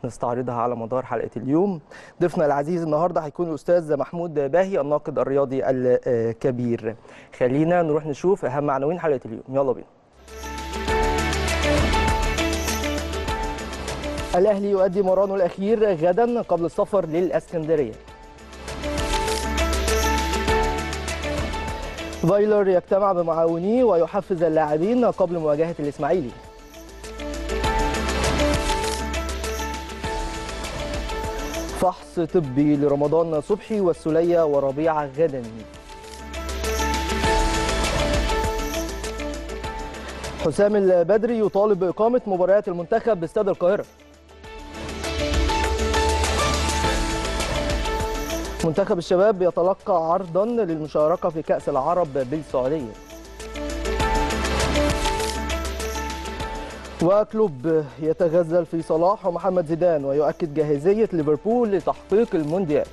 نستعرضها على مدار حلقه اليوم ضيفنا العزيز النهارده هيكون الاستاذ محمود باهي الناقد الرياضي الكبير خلينا نروح نشوف اهم عناوين حلقه اليوم يلا بينا الاهلي يؤدي مرانه الاخير غدا قبل السفر للاسكندريه فايلر يجتمع بمعاونيه ويحفز اللاعبين قبل مواجهه الاسماعيلي فحص طبي لرمضان صبحي والسلية وربيعة غدا حسام البدري يطالب بإقامة مباريات المنتخب باستاد القاهرة منتخب الشباب يتلقى عرضا للمشاركة في كأس العرب بالسعودية وكلوب يتغزل في صلاح ومحمد زيدان ويؤكد جاهزية ليفربول لتحقيق المونديال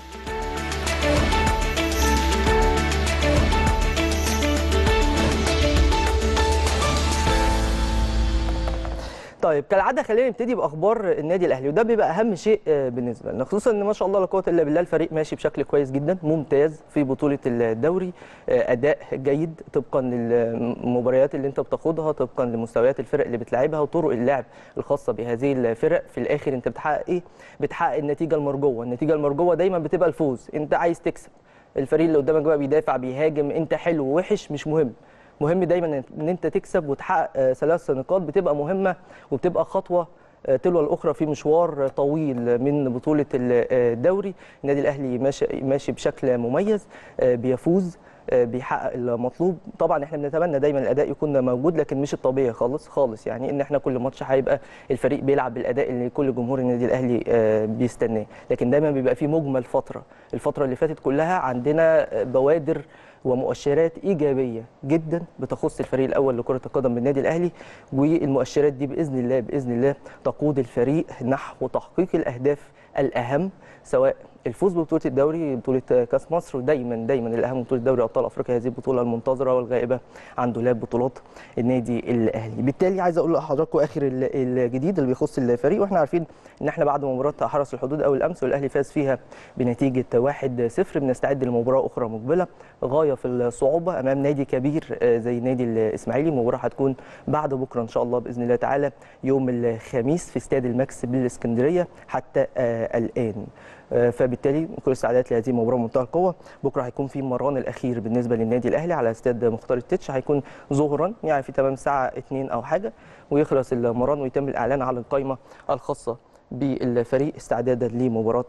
طيب كالعاده خلينا نبتدي باخبار النادي الاهلي وده بيبقى اهم شيء بالنسبه لنا خصوصا ان ما شاء الله لا قوه الا بالله الفريق ماشي بشكل كويس جدا ممتاز في بطوله الدوري اداء جيد طبقا للمباريات اللي انت بتاخدها طبقا لمستويات الفرق اللي بتلعبها وطرق اللعب الخاصه بهذه الفرق في الاخر انت بتحقق ايه بتحقق النتيجه المرجوه النتيجه المرجوه دايما بتبقى الفوز انت عايز تكسب الفريق اللي قدامك بقى بيدافع بيهاجم انت حلو وحش مش مهم مهم دايما ان انت تكسب وتحقق ثلاث نقاط بتبقى مهمه وبتبقى خطوه تلو الاخرى في مشوار طويل من بطوله الدوري النادي الاهلي ماشي ماشي بشكل مميز بيفوز بيحقق المطلوب طبعا احنا بنتمنى دايما الاداء يكون موجود لكن مش الطبيعي خالص خالص يعني ان احنا كل ماتش هيبقى الفريق بيلعب بالاداء اللي كل جمهور النادي الاهلي بيستناه لكن دايما بيبقى في مجمل فتره الفتره اللي فاتت كلها عندنا بوادر ومؤشرات ايجابيه جدا بتخص الفريق الاول لكره القدم بالنادي الاهلي والمؤشرات دي باذن الله باذن الله تقود الفريق نحو تحقيق الاهداف الاهم سواء الفوز ببطوله الدوري بطوله كاس مصر ودايما دايما الاهم بطوله دوري ابطال افريقيا هذه البطوله المنتظره والغائبه عن دولاب بطولات النادي الاهلي بالتالي عايز اقول لحضراتكم اخر الجديد اللي بيخص الفريق واحنا عارفين ان احنا بعد مباراه حرس الحدود اول امس والاهلي فاز فيها بنتيجه 1-0 بنستعد لمباراه اخرى مقبله غايه في الصعوبه امام نادي كبير زي نادي الاسماعيلي المباراه هتكون بعد بكره ان شاء الله باذن الله تعالى يوم الخميس في استاد الماكس بالاسكندريه حتى الان فبالتالي كل السعادات لهذه المباراه بمنتهى القوه بكره هيكون في مران الاخير بالنسبه للنادي الاهلي على استاد مختار التتش هيكون ظهرا يعني في تمام الساعه 2 او حاجه ويخلص المران ويتم الاعلان على القائمه الخاصه بالفريق استعدادا لمباراه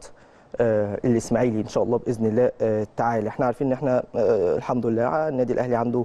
آه الاسماعيلي ان شاء الله باذن الله آه تعالى احنا عارفين ان احنا آه الحمد لله النادي الاهلي عنده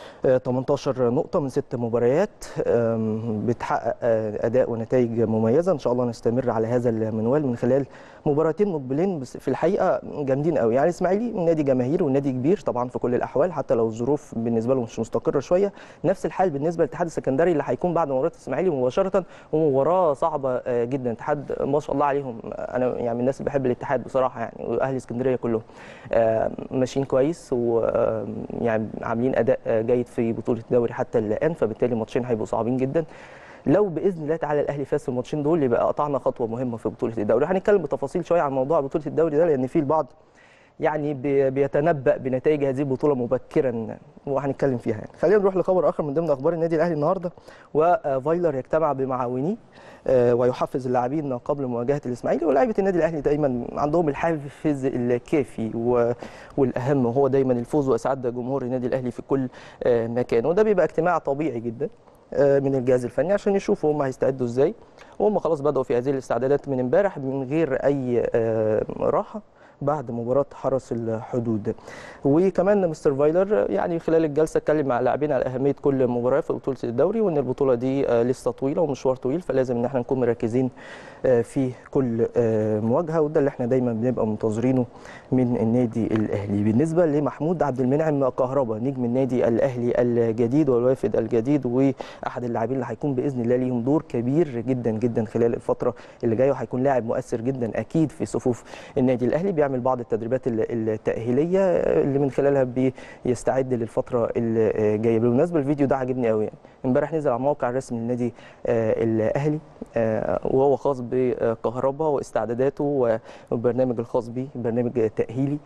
18 نقطة من ست مباريات بتحقق أداء ونتائج مميزة إن شاء الله نستمر على هذا المنوال من خلال مباراتين مقبلين بس في الحقيقة جامدين قوي يعني الإسماعيلي نادي جماهير ونادي كبير طبعا في كل الأحوال حتى لو الظروف بالنسبة له مش مستقرة شوية نفس الحال بالنسبة للاتحاد السكندري اللي هيكون بعد مباراة الإسماعيلي مباشرة ومباراة صعبة جدا اتحاد ما شاء الله عليهم أنا يعني من الناس اللي بحب الاتحاد بصراحة يعني وأهل اسكندرية كلهم ماشيين كويس ويعني عاملين أداء جيد في بطوله الدوري حتى الان فبالتالي الماتشين هيبقوا صعبين جدا لو باذن الله تعالى الاهلي فاز في الماتشين دول يبقى قطعنا خطوه مهمه في بطوله الدوري هنتكلم بتفاصيل شويه عن موضوع بطوله الدوري ده لان في البعض يعني بيتنبأ بنتائج هذه البطوله مبكرا وهنتكلم فيها يعني خلينا نروح لخبر اخر من ضمن اخبار النادي الاهلي النهارده وفايلر يجتمع بمعاونيه ويحفز اللاعبين قبل مواجهه الاسماعيلي ولاعيبه النادي الاهلي دايما عندهم الحافز الكافي والاهم وهو دايما الفوز واسعاد جمهور النادي الاهلي في كل مكان وده بيبقى اجتماع طبيعي جدا من الجهاز الفني عشان يشوفوا هم هيستعدوا ازاي وهم خلاص بداوا في هذه الاستعدادات من امبارح من غير اي راحه بعد مباراه حرس الحدود وكمان مستر فايلر يعني خلال الجلسه اتكلم مع اللاعبين على اهميه كل مباراه في بطوله الدوري وان البطوله دي لسه طويله ومشوار طويل فلازم ان احنا نكون مركزين في كل مواجهه وده اللي احنا دايما بنبقى منتظرينه من النادي الاهلي بالنسبه لمحمود عبد المنعم كهربا نجم النادي الاهلي الجديد والوافد الجديد واحد اللاعبين اللي هيكون باذن الله ليهم دور كبير جدا جدا خلال الفتره اللي جايه وهيكون لاعب مؤثر جدا اكيد في صفوف النادي الاهلي بيعمل بعض التدريبات ال- التاهيليه اللي من خلالها بيستعد للفتره اللي جايه بالمناسبه الفيديو ده عاجبني قوي يعني امبارح نزل على الموقع الرسمي للنادي آه، الاهلي آه، وهو خاص بكهرباء واستعداداته والبرنامج الخاص بيه برنامج تاهيلي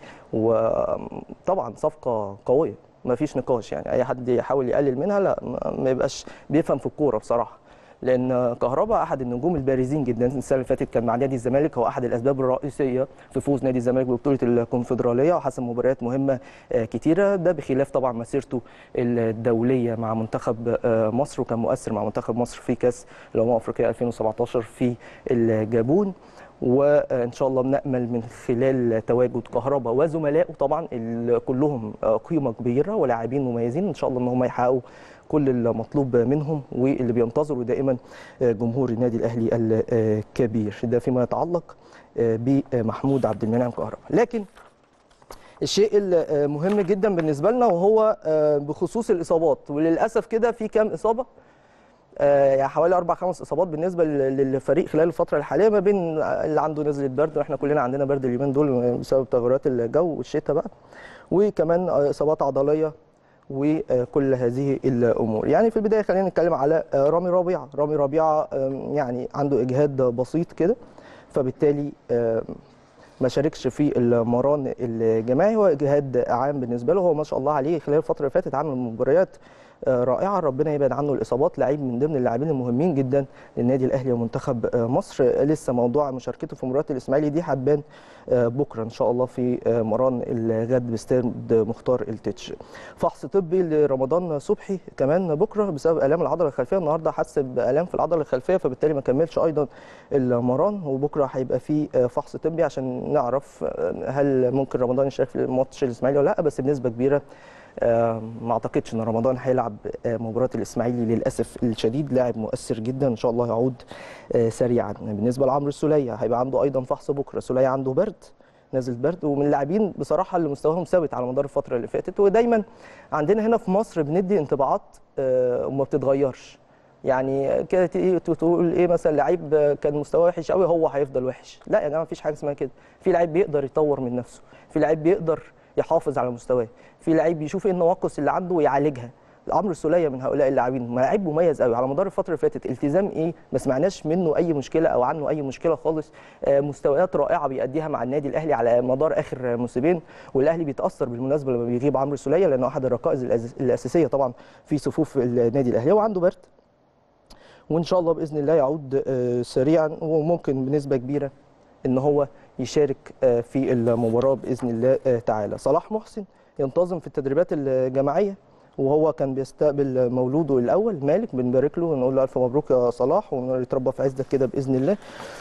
وطبعا صفقه قويه ما فيش نقاش يعني اي حد يحاول يقلل منها لا ما- ما يبقاش بيفهم في الكوره بصراحه لان كهربا احد النجوم البارزين جدا السنه اللي فاتت كان مع نادي الزمالك هو احد الاسباب الرئيسيه في فوز نادي الزمالك ببطوله الكونفدراليه وحسم مباريات مهمه آه، كتيره ده بخلاف طبعا مسيرته الدوليه مع منتخب آه، مصر وكان مؤثر مع منتخب مصر في كاس الامم الافريقيه 2017 في الجابون وان شاء الله بنامل من خلال تواجد كهرباء وزملائه طبعا اللي كلهم آه، قيمه كبيره ولاعبين مميزين ان شاء الله ان هم يحققوا كل المطلوب منهم واللي بينتظروا دائما آه، جمهور النادي الاهلي الكبير ده فيما يتعلق آه، بمحمود عبد المنعم كهرباء لكن الشيء المهم جدا بالنسبه لنا وهو آه، بخصوص الاصابات وللاسف كده في كام اصابه آه، يعني حوالي اربع خمس اصابات بالنسبه لل- للفريق خلال الفتره الحاليه ما بين اللي عنده نزله برد واحنا كلنا عندنا برد اليومين دول بسبب تغيرات الجو والشتاء بقى وكمان آه، اصابات عضليه وكل هذه الامور يعني في البدايه خلينا نتكلم على آه، رامي ربيعه رامي ربيعه آم، يعني عنده اجهاد بسيط كده فبالتالي آم، ما شاركش في المران الجماعي هو اجهاد عام بالنسبه له هو ما شاء الله عليه خلال الفتره اللي فاتت عمل مباريات آه، رائعه ربنا يبعد عنه الاصابات لعيب من ضمن اللاعبين المهمين جدا للنادي الاهلي ومنتخب آه، مصر آه، لسه موضوع مشاركته في مباراه الاسماعيلي دي هتبان آه، بكره ان شاء الله في آه، مران الغد باستاد مختار التتش فحص طبي لرمضان صبحي كمان بكره بسبب الام العضله الخلفيه النهارده حس بالام في العضله الخلفيه فبالتالي ما كملش ايضا المران وبكره هيبقى في آه، فحص طبي عشان نعرف آه، هل ممكن رمضان يشارك في ماتش الاسماعيلي ولا لا بس بنسبه كبيره آه، ما اعتقدش ان رمضان هيلعب آه، مباراه الاسماعيلي للاسف الشديد لاعب مؤثر جدا ان شاء الله يعود آه، سريعا بالنسبه لعمرو السوليه هيبقى عنده ايضا فحص بكره السوليه عنده برد نازل برد ومن اللاعبين بصراحه اللي مستواهم ثابت على مدار الفتره اللي فاتت ودايما عندنا هنا في مصر بندي انطباعات آه، وما بتتغيرش يعني كده تيجي تقول ايه مثلا لعيب كان مستواه وحش قوي هو هيفضل وحش لا يا جماعه مفيش حاجه اسمها كده في لعيب بيقدر يطور من نفسه في لعيب بيقدر يحافظ على مستواه في لعيب بيشوف ايه النواقص اللي عنده ويعالجها عمرو السوليه من هؤلاء اللاعبين لعيب مميز قوي على مدار الفتره اللي فاتت التزام ايه ما سمعناش منه اي مشكله او عنه اي مشكله خالص آه، مستويات رائعه بيأديها مع النادي الاهلي على مدار اخر موسمين والاهلي بيتاثر بالمناسبه لما بيغيب عمرو السوليه لانه احد الركائز الأس- الاساسيه طبعا في صفوف النادي الاهلي وعنده برد وان شاء الله باذن الله يعود آه، سريعا وممكن بنسبه كبيره ان هو يشارك آه، في المباراه باذن الله آه، تعالى صلاح محسن ينتظم في التدريبات الجماعيه وهو كان بيستقبل مولوده الاول مالك بنبارك له ونقول له الف مبروك يا صلاح ويتربى في عزك كده باذن الله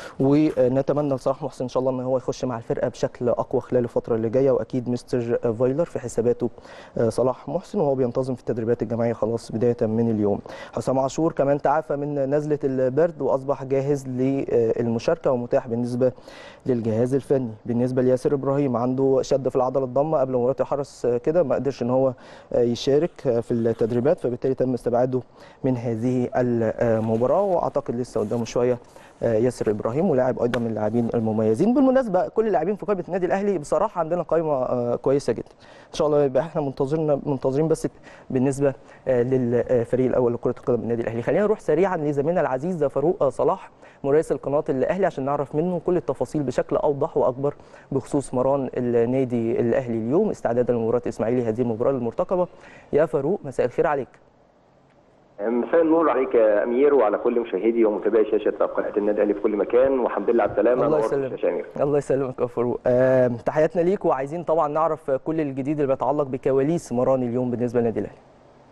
ونتمنى لصلاح محسن ان شاء الله ان هو يخش مع الفرقه بشكل اقوى خلال الفتره اللي جايه واكيد مستر فايلر في حساباته آه، صلاح محسن وهو بينتظم في التدريبات الجماعيه خلاص بدايه من اليوم حسام عاشور كمان تعافى من نزله البرد واصبح جاهز للمشاركه ومتاح بالنسبه للجهاز الفني بالنسبه لياسر ابراهيم عنده شد في العضله الضمه قبل مباراه الحرس آه، كده ما قدرش ان هو آه، يشارك آه، في التدريبات فبالتالي تم استبعاده من هذه المباراه واعتقد لسه قدامه شويه آه، ياسر ابراهيم ولاعب ايضا من اللاعبين المميزين بالمناسبه كل اللاعبين في قائمه النادي الاهلي بصراحه عندنا قائمه آه، كويسه جدا ان شاء الله يبقى احنا منتظرين منتظرين بس بالنسبه آه، للفريق الاول لكره القدم النادي الاهلي خلينا نروح سريعا لزميلنا العزيز فاروق صلاح مراسل قناه الاهلي عشان نعرف منه كل التفاصيل بشكل اوضح واكبر بخصوص مران النادي الاهلي اليوم استعدادا لمباراه الاسماعيلي هذه المباراه المرتقبه يا فاروق مساء الخير عليك مساء النور عليك يا امير وعلى كل مشاهدي ومتابعي شاشه قناه النادي الاهلي في كل مكان والحمد لله على السلامه الله نورت يسلمك الشاشة يا امير الله يسلمك يا فاروق آه، تحياتنا ليك وعايزين طبعا نعرف كل الجديد اللي بيتعلق بكواليس مران اليوم بالنسبه للنادي الاهلي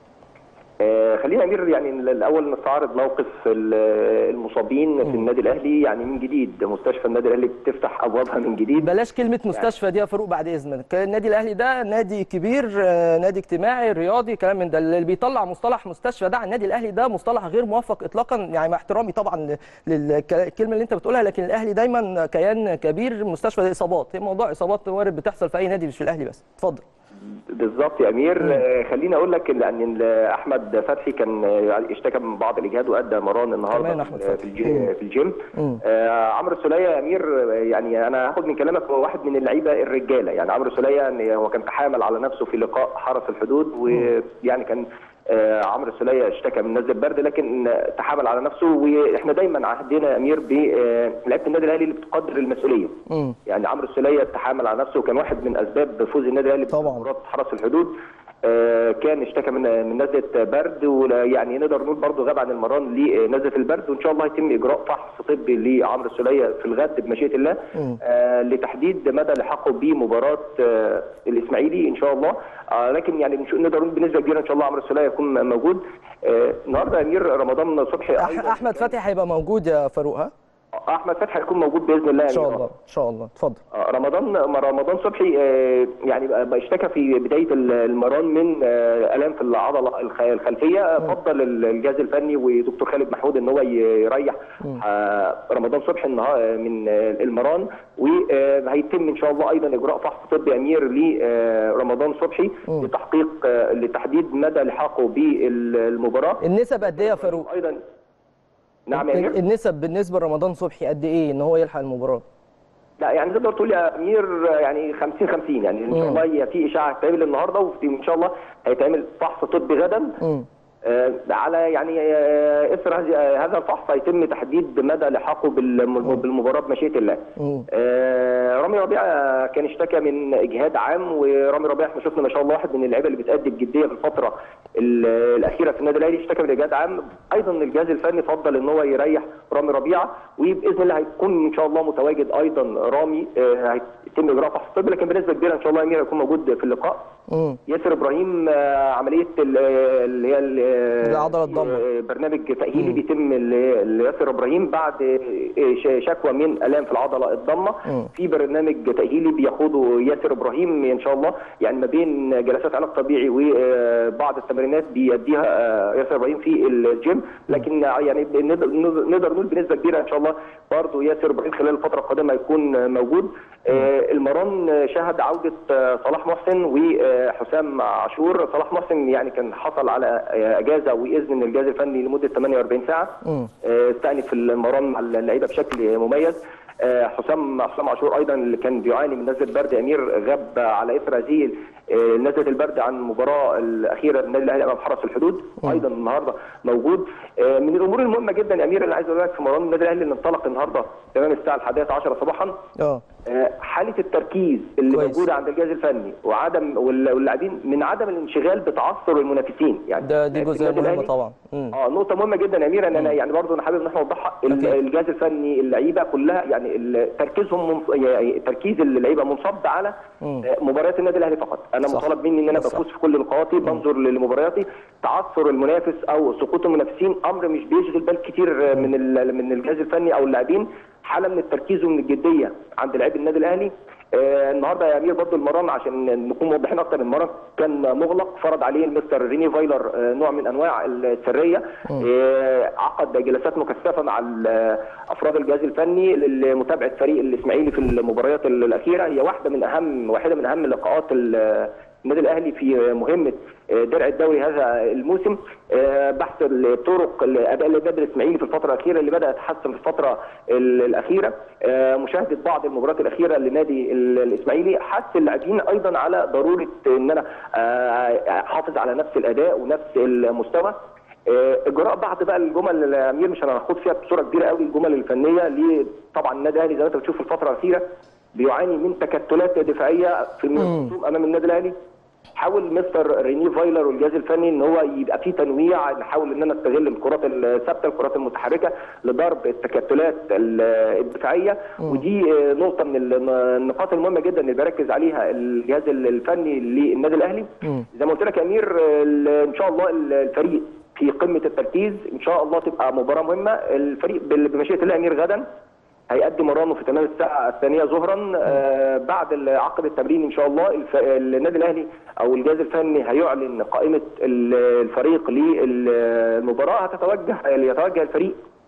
آه خلينا يا امير يعني الاول نستعرض موقف ال- المصابين في النادي الاهلي يعني من جديد مستشفى النادي الاهلي بتفتح ابوابها من جديد بلاش كلمه مستشفى دي يا فاروق بعد اذنك النادي الاهلي ده نادي كبير آه، نادي اجتماعي رياضي كلام من ده اللي بيطلع مصطلح مستشفى ده على النادي الاهلي ده مصطلح غير موفق اطلاقا يعني مع احترامي طبعا للكلمه اللي انت بتقولها لكن الاهلي دايما كيان كبير مستشفى اصابات هي موضوع اصابات وارد بتحصل في اي نادي مش في الاهلي بس اتفضل بالظبط يا امير آه، خليني اقول لك ان ان احمد فتحي كان آه، اشتكى من بعض الاجهاد وادى مران النهارده كمان أحمد في فتحي. الجي- في الجيم مم. آه، عمرو السوليه يا امير آه، يعني انا هاخد من كلامك هو واحد من اللعيبه الرجاله يعني عمرو السوليه إن هو كان تحامل على نفسه في لقاء حرس الحدود ويعني كان آه، عمرو السوليه اشتكى من نزله برد لكن آه، تحامل على نفسه واحنا دايما عهدنا يا امير بلعيبه النادي الاهلي اللي بتقدر المسؤوليه مم. يعني عمرو السوليه تحامل على نفسه وكان واحد من اسباب فوز النادي الاهلي طبعاً. بمباراه حرس الحدود آه، كان اشتكى من من نزله برد ويعني نقدر نقول برضه غاب عن المران لنزله البرد وان شاء الله هيتم اجراء فحص طبي لعمرو السوليه في الغد بمشيئه الله مم. آه، لتحديد مدى لحاقه بمباراه آه، الاسماعيلي ان شاء الله آه، لكن يعني نش- نقدر نقول بنسبه كبيره ان شاء الله عمرو السوليه يكون موجود آه، النهارده يا امير رمضان صبحي أح- أيضاً احمد فتحي هيبقى موجود يا فاروق ها احمد فتحي هيكون موجود باذن الله ان يا شاء أمير. الله ان شاء الله اتفضل آه، رمضان رمضان صبحي آه، يعني بقى بقى اشتكى في بدايه المران من آه، الام في العضله الخ- الخلفيه آه، فضل الجهاز الفني ودكتور خالد محمود ان هو يريح آه، رمضان صبحي النهار من آه، المران وهيتم ان شاء الله ايضا اجراء فحص طبي امير لرمضان صبحي مم. لتحقيق آه، لتحديد مدى لحاقه بالمباراه النسب قد ايه يا فاروق ايضا نعم يا امير النسب بالنسبه لرمضان صبحي قد ايه ان هو يلحق المباراه لا يعني تقدر تقول يا امير يعني 50 50 يعني ان شاء مم. الله هي في اشاعه هتتعمل النهارده وان شاء الله هيتعمل فحص طبي غدا مم. آه، على يعني آه، اثر هذه- آه، هذا الفحص هيتم تحديد مدى لحاقه بالم- بالمباراه بمشيئه الله. مم. آه، رامي ربيعه كان اشتكى من اجهاد عام ورامي ربيعه احنا شفنا ما شاء الله واحد من اللعيبه اللي بتأدي بجديه في الفتره ال- الاخيره في النادي الاهلي اشتكى من اجهاد عام ايضا الجهاز الفني فضل ان هو يريح رامي ربيعه وباذن الله هيكون ان شاء الله متواجد ايضا رامي آه، هيتم اجراء فحص طبي لكن بنسبه كبيره ان شاء الله امير هيكون موجود في اللقاء. مم. ياسر ابراهيم آه، عمليه ال- اللي هي ال- العضلة الضمة. آه، برنامج تاهيلي بيتم ل- لياسر ابراهيم بعد آه، ش- شكوى من الام في العضله الضمه مم. في برنامج تاهيلي بيخوضه ياسر ابراهيم ان شاء الله يعني ما بين جلسات علاج طبيعي وبعض التمرينات بيديها آه، ياسر ابراهيم في الجيم لكن يعني نقدر نقدر نقول بنسبه كبيره ان شاء الله برضه ياسر ابراهيم خلال الفتره القادمه هيكون موجود آه، المران شهد عوده آه، صلاح محسن وحسام عاشور صلاح محسن يعني كان حصل على آه، اجازه واذن من الجهاز الفني لمده 48 ساعه مم. آه، استأنف المران مع اللعيبه بشكل مميز آه، حسام حسام عاشور ايضا اللي كان بيعاني من نزله برد امير غاب على اثر هذه آه، نزله البرد عن المباراه الاخيره للنادي الاهلي امام حرس الحدود ايضا النهارده موجود آه، من الامور المهمه جدا يا امير اللي عايز اقول لك في مران النادي الاهلي اللي انطلق النهارده تمام الساعه الحادية عشرة صباحا اه آه، حاله التركيز اللي كويس. موجوده عند الجهاز الفني وعدم وال- واللاعبين من عدم الانشغال بتعثر المنافسين يعني ده دي لعيبة جزئيه النادي مهمه الأهلي- طبعا مم. اه نقطة مهمة جدا يا أمير أن أنا يعني برضه أنا حابب إن احنا نوضحها ال- أكيد. الجهاز الفني اللعيبة كلها يعني ال- تركيزهم منص... يعني تركيز اللعيبة منصب على مم. آه، مباريات النادي الأهلي فقط، أنا صح. مطالب مني إن أنا ده صح. بفوز في كل لقاءاتي بنظر لمبارياتي تعثر المنافس أو سقوط المنافسين أمر مش بيشغل بال كتير من ال... من الجهاز الفني أو اللاعبين حالة من التركيز ومن الجدية عند لاعبي النادي الأهلي آه، النهارده يا امير برضو المران عشان نكون موضحين اكتر المران كان مغلق فرض عليه المستر ريني فايلر آه، نوع من انواع السريه آه، عقد جلسات مكثفه مع ال- افراد الجهاز الفني لمتابعه فريق الاسماعيلي في المباريات الاخيره هي واحده من اهم واحده من اهم لقاءات ال- النادي الاهلي في مهمه آه، درع الدوري هذا الموسم آه، بحث الطرق الاداء النادي الاسماعيلي في الفتره الاخيره اللي بدا يتحسن في الفتره ال- الاخيره آه، مشاهده بعض المباريات الاخيره لنادي ال- الاسماعيلي حث اللاعبين ايضا على ضروره ان انا آه، احافظ على نفس الاداء ونفس المستوى آه، اجراء بعض بقى الجمل اللي يا امير مش هنخوض فيها بصوره كبيره قوي الجمل الفنيه ليه طبعا النادي الاهلي زي ما انت بتشوف في الفتره الاخيره بيعاني من تكتلات دفاعيه في الهجوم امام النادي الاهلي حاول مستر ريني فايلر والجهاز الفني ان هو يبقى فيه تنويع نحاول ان انا استغل الكرات الثابته الكرات المتحركه لضرب التكتلات ال- الدفاعيه ودي آه، نقطه من ال- النقاط المهمه جدا اللي بيركز عليها الجهاز الفني للنادي الاهلي مم. زي ما قلت لك يا امير آه، ال- ان شاء الله ال- الفريق في قمه التركيز ان شاء الله تبقى مباراه مهمه الفريق بال- بمشيئه الله امير غدا هيقدم مرانه في تمام الساعه الثانيه ظهرا آه، بعد ال- عقب التمرين ان شاء الله الف- النادي الاهلي او الجهاز الفني هيعلن قائمه ال- الفريق للمباراه هتتوجه يتوجه الفريق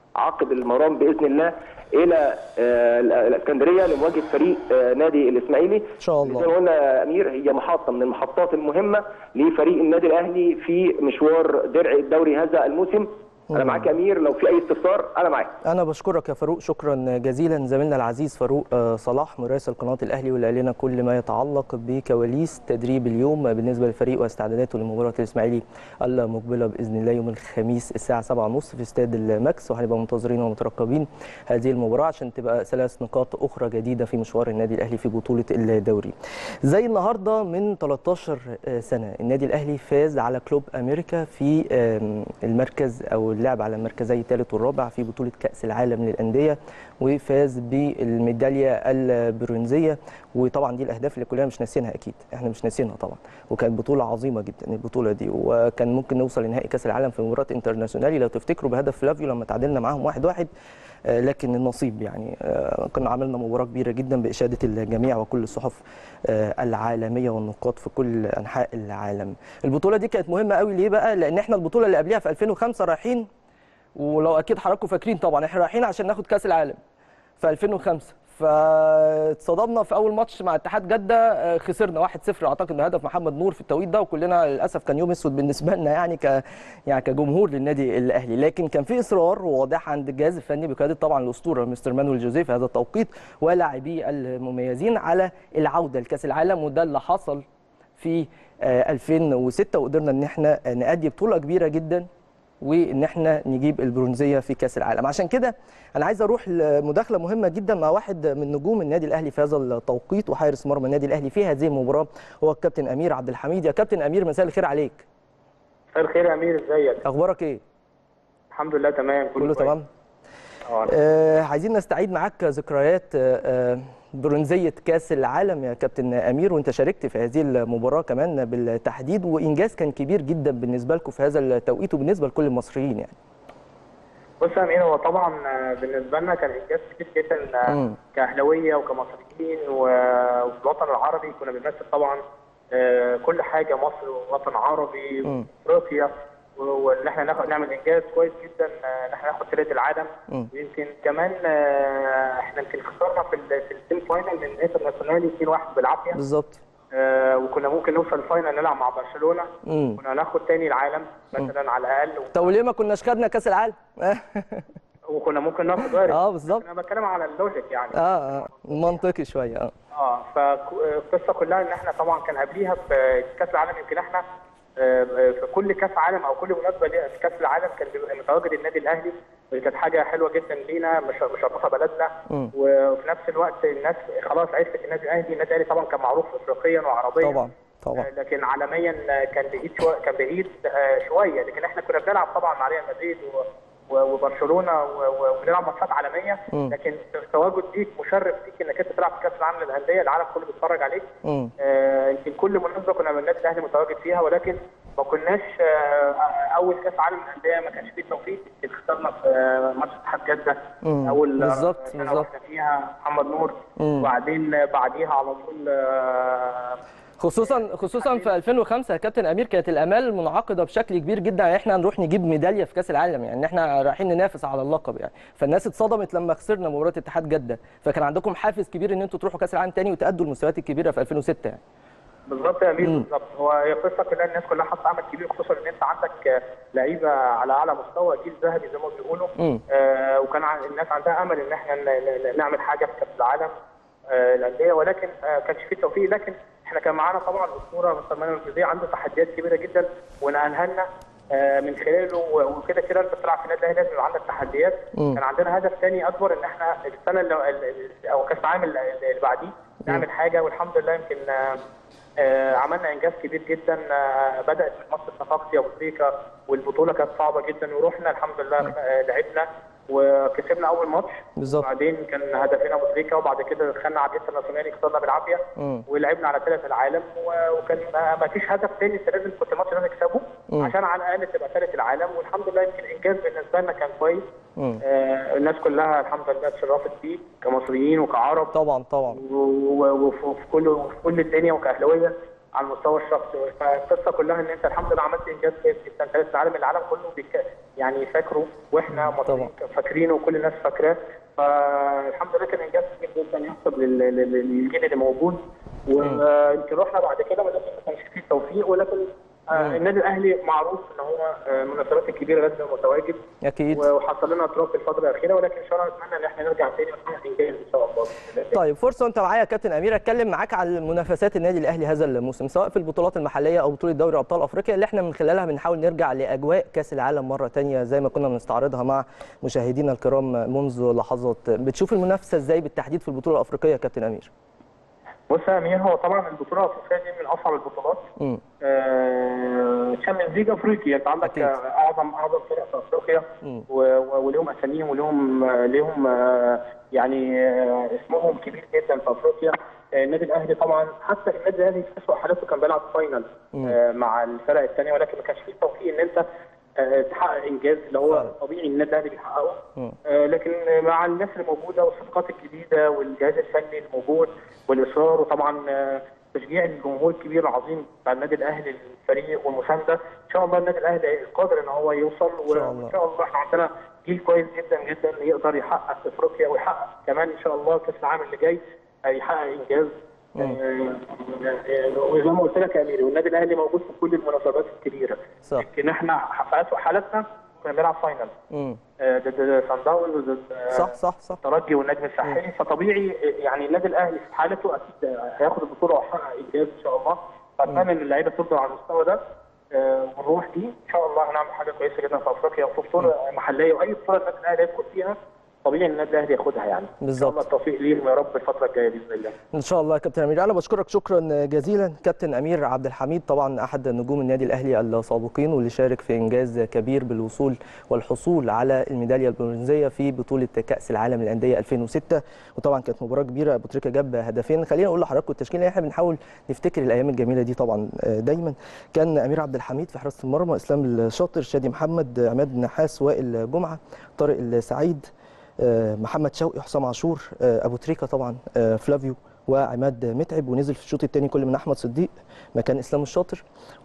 عقب المرام باذن الله الى آه، الاسكندريه لمواجهه فريق آه، نادي الاسماعيلي ان شاء الله. زي ما قلنا يا امير هي محطه من المحطات المهمه لفريق النادي الاهلي في مشوار درع الدوري هذا الموسم انا معاك يا امير لو في اي استفسار انا معاك انا بشكرك يا فاروق شكرا جزيلا زميلنا العزيز فاروق آه، صلاح مراسل قناه الاهلي واللي قال لنا كل ما يتعلق بكواليس تدريب اليوم بالنسبه للفريق واستعداداته لمباراه الاسماعيلي المقبله باذن الله يوم الخميس الساعه 7:30 في استاد الماكس وهنبقى منتظرين ومترقبين هذه المباراه عشان تبقى ثلاث نقاط اخرى جديده في مشوار النادي الاهلي في بطوله الدوري زي النهارده من 13 سنه النادي الاهلي فاز على كلوب امريكا في آم، المركز او اللعب على المركزي الثالث والرابع في بطوله كاس العالم للانديه وفاز بالميداليه البرونزيه وطبعا دي الاهداف اللي كلنا مش ناسينها اكيد احنا مش ناسينها طبعا وكانت بطوله عظيمه جدا البطوله دي وكان ممكن نوصل لنهائي كاس العالم في مباراه انترناسيونالي لو تفتكروا بهدف فلافيو لما تعادلنا معاهم واحد واحد آه، لكن النصيب يعني آه، كنا عملنا مباراه كبيره جدا باشاده الجميع وكل الصحف آه، العالميه والنقاد في كل انحاء العالم. البطوله دي كانت مهمه قوي ليه بقى؟ لان احنا البطوله اللي قبلها في 2005 رايحين ولو اكيد حضراتكم فاكرين طبعا احنا رايحين عشان ناخد كاس العالم في 2005 فاتصدمنا في اول ماتش مع اتحاد جده آه، خسرنا 1-0 اعتقد بهدف محمد نور في التوقيت ده وكلنا للاسف كان يوم اسود بالنسبه لنا يعني ك يعني كجمهور للنادي الاهلي لكن كان في اصرار واضح عند الجهاز الفني بقياده طبعا الاسطوره مستر مانويل جوزيه في هذا التوقيت ولاعبيه المميزين على العوده لكاس العالم وده اللي حصل في آه، 2006 وقدرنا ان احنا نأدي بطوله كبيره جدا وان احنا نجيب البرونزيه في كاس العالم عشان كده انا عايز اروح لمداخله مهمه جدا مع واحد من نجوم النادي الاهلي في هذا التوقيت وحارس مرمى النادي الاهلي في هذه المباراه هو الكابتن امير عبد الحميد يا كابتن امير مساء الخير عليك مساء الخير يا امير ازيك اخبارك ايه الحمد لله تمام كله كويس. تمام اه آه عايزين نستعيد معاك ذكريات آه آه، برونزيه كاس العالم يا كابتن امير وانت شاركت في هذه المباراه كمان بالتحديد وانجاز كان كبير جدا بالنسبه لكم في هذا التوقيت وبالنسبه لكل المصريين يعني بص يا امير هو طبعا آه، بالنسبه لنا كان انجاز كبير جدا آه، مم. كاهلاويه وكمصريين و- وفي الوطن العربي كنا بنمثل طبعا آه، كل حاجه مصر ووطن عربي مم. وافريقيا و- وان احنا ناخد نعمل انجاز كويس جدا آه، ان احنا ناخد ثالث العالم مم. ويمكن كمان آه، احنا يمكن خسرنا في ال- في السيمي فاينل من انترناسيونالي 2-1 بالعافيه بالظبط آه، وكنا ممكن نوصل الفاينل نلعب مع برشلونه امم كنا هناخد تاني العالم مثلا على الاقل طب وليه ما كناش خدنا كاس العالم وكنا ممكن ناخد وارد اه بالظبط انا بتكلم على اللوجيك يعني اه اه منطقي شويه اه اه فالقصه كلها ان احنا طبعا كان قبليها في كاس العالم يمكن احنا آه، في كل كاس عالم او كل مناسبه ليها في كاس العالم كان بيبقى متواجد النادي الاهلي ودي كانت حاجه حلوه جدا لينا مش مشرفه بلدنا مم. وفي نفس الوقت الناس خلاص عرفت النادي الاهلي النادي الاهلي طبعا كان معروف افريقيا وعربيا طبعا طبعا آه، لكن عالميا آه، كان بعيد شويه كان بعيد آه، شويه لكن احنا كنا بنلعب طبعا مع ريال مدريد و- و- وبرشلونه و- و- وبنلعب ماتشات عالميه مم. لكن التواجد ليك مشرف ليك انك انت تلعب في كاس العالم للانديه العالم كله بيتفرج عليك امم آه، يمكن كل مناسبه كنا من النادي الاهلي متواجد فيها ولكن ما كناش آه، اول كاس عالم للانديه ما كانش فيه توفيق يمكن خسرنا في آه، ماتش اتحاد جده مم. اول آه، بالظبط، سنه بالظبط. واحنا فيها محمد نور مم. وبعدين آه، بعديها على طول آه، خصوصا خصوصا في 2005 يا كابتن امير كانت الامال منعقده بشكل كبير جدا ان احنا نروح نجيب ميداليه في كاس العالم يعني ان احنا رايحين ننافس على اللقب يعني فالناس اتصدمت لما خسرنا مباراه اتحاد جده فكان عندكم حافز كبير ان انتوا تروحوا كاس العالم تاني وتادوا المستويات الكبيره في 2006 يعني بالظبط يا امير مم. بالظبط هو هي القصه كلها الناس كلها حاطه امل كبير خصوصا ان انت عندك آه، لعيبه على اعلى مستوى جيل ذهبي زي ما بيقولوا مم. آه وكان ع- الناس عندها امل ان احنا ن- ن- نعمل حاجه في كاس العالم آه الانديه ولكن آه كانش فيه توفيق لكن احنا كان معانا طبعا الاسطوره مستر مانويل جوزيه عنده تحديات كبيره جدا ونقلها لنا آه، من خلاله و- وكده كده انت بتلعب في النادي الاهلي لازم يبقى عندك تحديات مم. كان عندنا هدف ثاني اكبر ان احنا السنه اللي اللي- او كاس العالم اللي اللي بعديه نعمل حاجه والحمد لله يمكن آه، آه، عملنا انجاز كبير جدا آه، بدات من مصر صفاقسي ابو تريكه والبطوله كانت صعبه جدا ورحنا الحمد لله آه، لعبنا وكسبنا اول ماتش بالظبط. وبعدين كان هدفنا ابو تريكه وبعد كده دخلنا على الانترناسيونالي خسرنا بالعافيه مم. ولعبنا على ثالث العالم و- وكان ما ما فيش هدف ثاني انت لازم كنت الماتش ده تكسبه مم. عشان على الاقل تبقى ثالث العالم والحمد لله يمكن انجاز بالنسبه لنا كان كويس مم. آه الناس كلها الحمد لله اتشرفت بيه كمصريين وكعرب طبعا طبعا و- و- وفي وفي كل وفي كل الدنيا وكاهلاويه على المستوى الشخصي فالقصه كلها ان انت الحمد لله عملت انجاز كويس جدا ثالث العالم العالم كله بيك يعني فاكره واحنا مصريين فاكرينه وكل الناس فاكراه فالحمد لله كان انجاز كبير جدا يحسب لل- لل- للجيل اللي موجود ويمكن رحنا بعد كده ولكن ما كانش فيه توفيق ولكن آه، النادي الاهلي معروف ان هو آه، المناسبات الكبيره لازم يبقى متواجد اكيد وحصل لنا اضراب في الفتره الاخيره ولكن ان شاء الله نتمنى ان احنا نرجع تاني ونحقق انجاز ان شاء الله بإذن الله. طيب فرصه وانت معايا يا كابتن امير اتكلم معاك على منافسات النادي الاهلي هذا الموسم سواء في البطولات المحليه او بطوله دوري ابطال افريقيا اللي احنا من خلالها بنحاول نرجع لاجواء كاس العالم مره تانية زي ما كنا بنستعرضها مع مشاهدينا الكرام منذ لحظات بتشوف المنافسه ازاي بالتحديد في البطوله الافريقيه يا كابتن امير بص يا امير هو طبعا البطوله الافريقيه دي من اصعب البطولات امم تشامبيونز ليج افريقيا انت عندك أكيد. آه، اعظم اعظم فرق في افريقيا مم. و- و- وليهم اساميهم وليهم آه، ليهم آه، يعني آه، اسمهم كبير جدا في افريقيا آه، النادي الاهلي طبعا حتى النادي الاهلي في اسوء حالاته كان بيلعب فاينل آه، مع الفرق الثانيه ولكن ما كانش فيه توفيق ان انت آه، تحقق انجاز اللي هو فعلا. طبيعي النادي الاهلي بيحققه مم. آه، لكن مع الناس اللي موجوده والصفقات الجديده والجهاز الفني الموجود والاصرار وطبعا آه، تشجيع الجمهور الكبير العظيم بتاع النادي الاهلي للفريق والمسانده ان شاء الله النادي الاهلي قادر ان هو يوصل إن شاء الله. وان شاء الله احنا عندنا جيل كويس جدا جدا يقدر يحقق في افريقيا ويحقق كمان ان شاء الله كاس العالم اللي جاي هيحقق انجاز آه، آه، وزي ما قلت لك يا امير والنادي الاهلي موجود في كل المناسبات الكبيره صح. لكن احنا في اسوء حالاتنا كنا بنلعب فاينل امم آه، ضد سان داونز وضد آه، صح صح صح الترجي والنجم الساحلي فطبيعي يعني النادي الاهلي في حالته اكيد هياخد البطوله ويحقق انجاز ان شاء الله فاتمنى ان اللعيبه تفضل على المستوى ده آه، والروح دي ان شاء الله هنعمل حاجه كويسه جدا في افريقيا وفي بطوله محليه واي بطوله النادي الاهلي يدخل فيها طبيعي ان النادي الاهلي ياخدها يعني ان شاء بالظبط. الله التوفيق ليهم يا رب الفتره الجايه باذن الله ان شاء الله يا كابتن امير انا بشكرك شكرا جزيلا كابتن امير عبد الحميد طبعا احد نجوم النادي الاهلي السابقين واللي شارك في انجاز كبير بالوصول والحصول على الميداليه البرونزيه في بطوله كاس العالم للانديه 2006 وطبعا كانت مباراه كبيره ابو تريكه جاب هدفين خلينا اقول لحضراتكم التشكيله احنا بنحاول نفتكر الايام الجميله دي طبعا دايما كان امير عبد الحميد في حراسه المرمى اسلام الشاطر شادي محمد عماد نحاس وائل جمعه طارق السعيد آه، محمد شوقي حسام عاشور آه، ابو تريكه طبعا آه، فلافيو وعماد متعب ونزل في الشوط الثاني كل من احمد صديق مكان اسلام الشاطر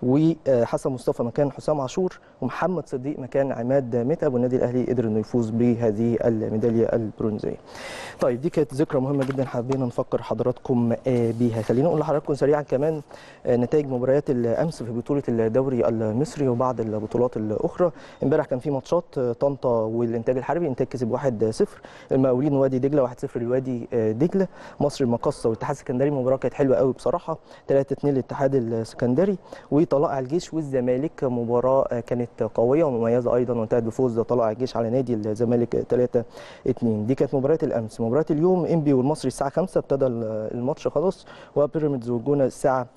وحسن مصطفى مكان حسام عاشور ومحمد صديق مكان عماد متعب والنادي الاهلي قدر انه يفوز بهذه الميداليه البرونزيه. طيب دي كانت ذكرى مهمه جدا حابين نفكر حضراتكم آه، بيها خلينا نقول لحضراتكم سريعا كمان آه، نتائج مباريات الامس في بطوله الدوري المصري وبعض البطولات الاخرى امبارح كان في ماتشات آه، طنطا والانتاج الحربي انتاج كسب 1-0 المقاولين وادي دجله 1-0 لوادي آه، دجله مصر المقاصه والاتحاد السكندري مباراه كانت حلوه قوي بصراحه 3-2 للاتحاد السكندري وطلائع الجيش والزمالك مباراه آه، كانت قويه ومميزه ايضا وانتهت بفوز طلائع الجيش على نادي الزمالك 3-2 دي كانت مباريات الامس مباراه اليوم انبي والمصري الساعه 5 ابتدى الماتش خلاص وبيراميدز والجونه الساعه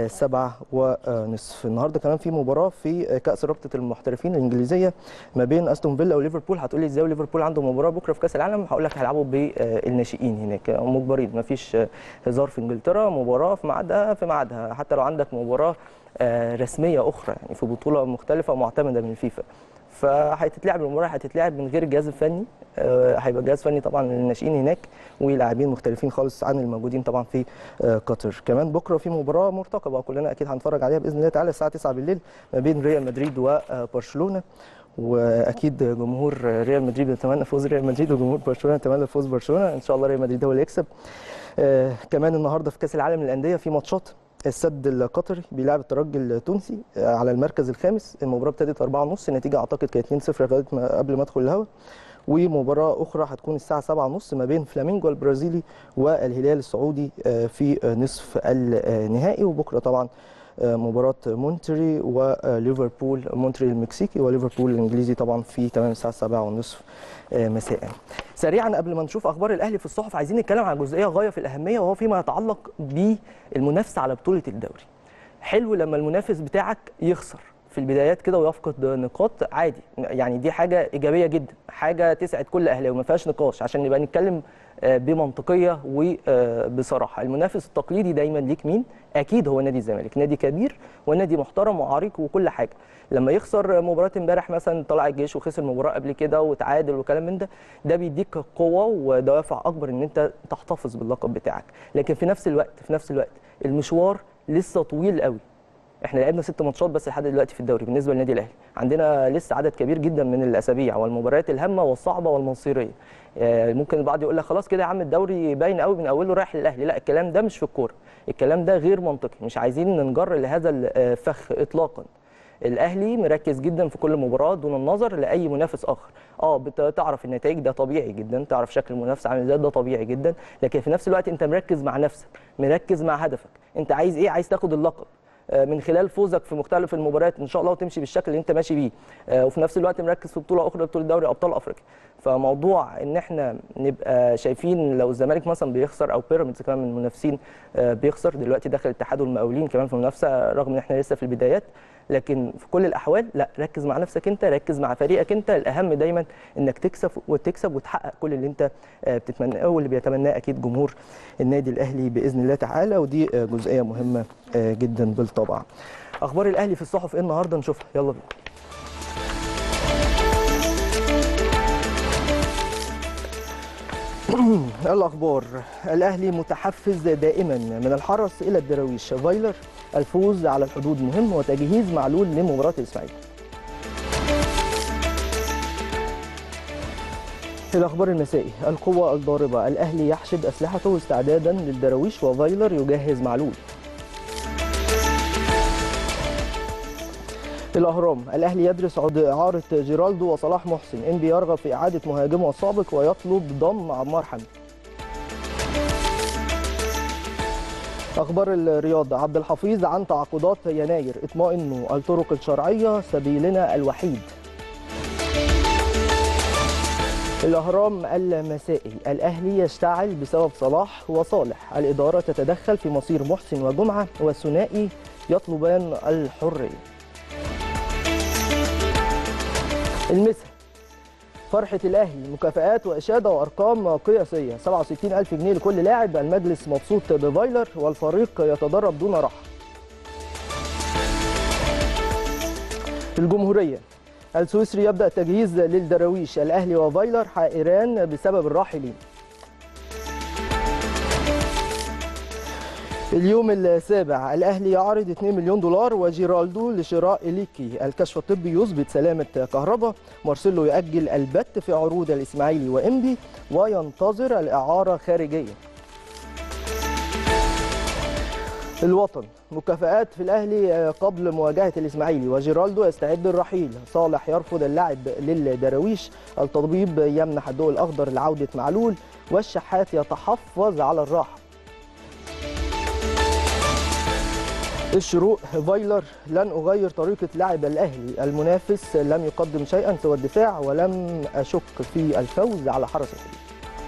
7 ونصف النهارده كمان في مباراه في كاس رابطه المحترفين الانجليزيه ما بين استون فيلا وليفربول هتقولي ازاي وليفربول عنده مباراه بكره في كاس العالم هقول لك هيلعبوا بالناشئين هناك مجبرين ما فيش هزار في انجلترا مباراه في ميعادها في ميعادها حتى لو عندك مباراه آه، رسميه اخرى يعني في بطوله مختلفه معتمده من الفيفا فهتتلعب المباراه هتتلعب من غير الجهاز الفني آه، هيبقى جهاز فني طبعا للناشئين هناك ولاعبين مختلفين خالص عن الموجودين طبعا في آه، قطر كمان بكره في مباراه مرتقبه كلنا اكيد هنتفرج عليها باذن الله تعالى الساعه 9 بالليل ما بين ريال مدريد وبرشلونه واكيد جمهور ريال مدريد بيتمنى فوز ريال مدريد وجمهور برشلونه يتمنى فوز برشلونه ان شاء الله ريال مدريد هو اللي يكسب آه، كمان النهارده في كاس العالم للانديه في ماتشات السد القطري بيلعب الترجي التونسي آه، على المركز الخامس المباراه ابتدت 4:30 النتيجه اعتقد كانت 2-0 لغايه ما- قبل ما ادخل الهوا ومباراه اخرى هتكون الساعه 7:30 ما بين فلامينجو البرازيلي والهلال السعودي آه، في آه، نصف النهائي وبكره طبعا آه، مباراة مونتري وليفربول مونتري المكسيكي وليفربول الانجليزي طبعا في تمام الساعة 7 ونصف آه، مساء. سريعا قبل ما نشوف اخبار الاهلي في الصحف عايزين نتكلم عن جزئية غاية في الأهمية وهو فيما يتعلق بالمنافسة على بطولة الدوري. حلو لما المنافس بتاعك يخسر في البدايات كده ويفقد نقاط عادي يعني دي حاجه ايجابيه جدا حاجه تسعد كل اهلاوي ما فيهاش نقاش عشان نبقى نتكلم آه، بمنطقيه وبصراحه المنافس التقليدي دايما ليك مين اكيد هو نادي الزمالك نادي كبير ونادي محترم وعريق وكل حاجه لما يخسر مباراه امبارح مثلا طلع الجيش وخسر مباراه قبل كده وتعادل وكلام من ده ده بيديك قوه ودوافع اكبر ان انت تحتفظ باللقب بتاعك لكن في نفس الوقت في نفس الوقت المشوار لسه طويل قوي احنا لعبنا ست ماتشات بس لحد دلوقتي في الدوري بالنسبه للنادي الاهلي عندنا لسه عدد كبير جدا من الاسابيع والمباريات الهامه والصعبه والمصيريه آه، ممكن البعض يقول لك خلاص كده يا عم الدوري باين قوي من اوله رايح للاهلي لا الكلام ده مش في الكوره الكلام ده غير منطقي مش عايزين ننجر لهذا الفخ اطلاقا الاهلي مركز جدا في كل مباراه دون النظر لاي منافس اخر اه بتعرف النتائج ده طبيعي جدا تعرف شكل المنافسه عامل ازاي ده طبيعي جدا لكن في نفس الوقت انت مركز مع نفسك مركز مع هدفك انت عايز ايه عايز تاخد اللقب آه، من خلال فوزك في مختلف المباريات ان شاء الله وتمشي بالشكل اللي انت ماشي بيه آه، وفي نفس الوقت مركز في بطوله اخرى بطوله دوري ابطال افريقيا فموضوع ان احنا نبقى شايفين لو الزمالك مثلا بيخسر او بيراميدز كمان من المنافسين آه، بيخسر دلوقتي داخل الاتحاد والمقاولين كمان في المنافسه رغم ان احنا لسه في البدايات لكن في كل الاحوال لا ركز مع نفسك انت ركز مع فريقك انت الاهم دايما انك تكسب وتكسب وتحقق كل اللي انت آه، بتتمناه واللي بيتمناه اكيد جمهور النادي الاهلي باذن الله تعالى ودي آه، جزئيه مهمه آه، جدا بالطبع اخبار الاهلي في الصحف ايه النهارده نشوفها يلا بينا الاخبار الاهلي متحفز دائما من الحرس الى الدراويش فايلر الفوز على الحدود مهم وتجهيز معلول لمباراه الاسماعيلي في الاخبار المسائي القوه الضاربه الاهلي يحشد اسلحته استعدادا للدراويش وفايلر يجهز معلول الأهرام الأهلي يدرس عد- إعارة جيرالدو وصلاح محسن إنبي يرغب في إعادة مهاجمه السابق ويطلب ضم عمار حمدي أخبار الرياضة عبد الحفيظ عن تعاقدات يناير اطمئنوا الطرق الشرعية سبيلنا الوحيد الأهرام المسائي الأهلي يشتعل بسبب صلاح وصالح الإدارة تتدخل في مصير محسن وجمعة والثنائي يطلبان الحرية المثل فرحة الأهلي مكافآت وإشادة وأرقام قياسية 67 ألف جنيه لكل لاعب المجلس مبسوط بفايلر والفريق يتدرب دون راحة الجمهورية السويسري يبدأ التجهيز للدراويش الأهلي وفايلر حائران بسبب الراحلين اليوم السابع الأهلي يعرض 2 مليون دولار وجيرالدو لشراء إليكي الكشف الطبي يثبت سلامة كهربا مارسيلو يأجل البت في عروض الإسماعيلي وإنبي وينتظر الإعارة خارجية الوطن مكافآت في الأهلي قبل مواجهة الإسماعيلي وجيرالدو يستعد الرحيل صالح يرفض اللعب للدراويش التطبيب يمنح الضوء الأخضر لعودة معلول والشحات يتحفظ على الراحة الشروق فايلر لن أغير طريقة لعب الأهلي المنافس لم يقدم شيئا سوى الدفاع ولم أشك في الفوز على حرس الحدود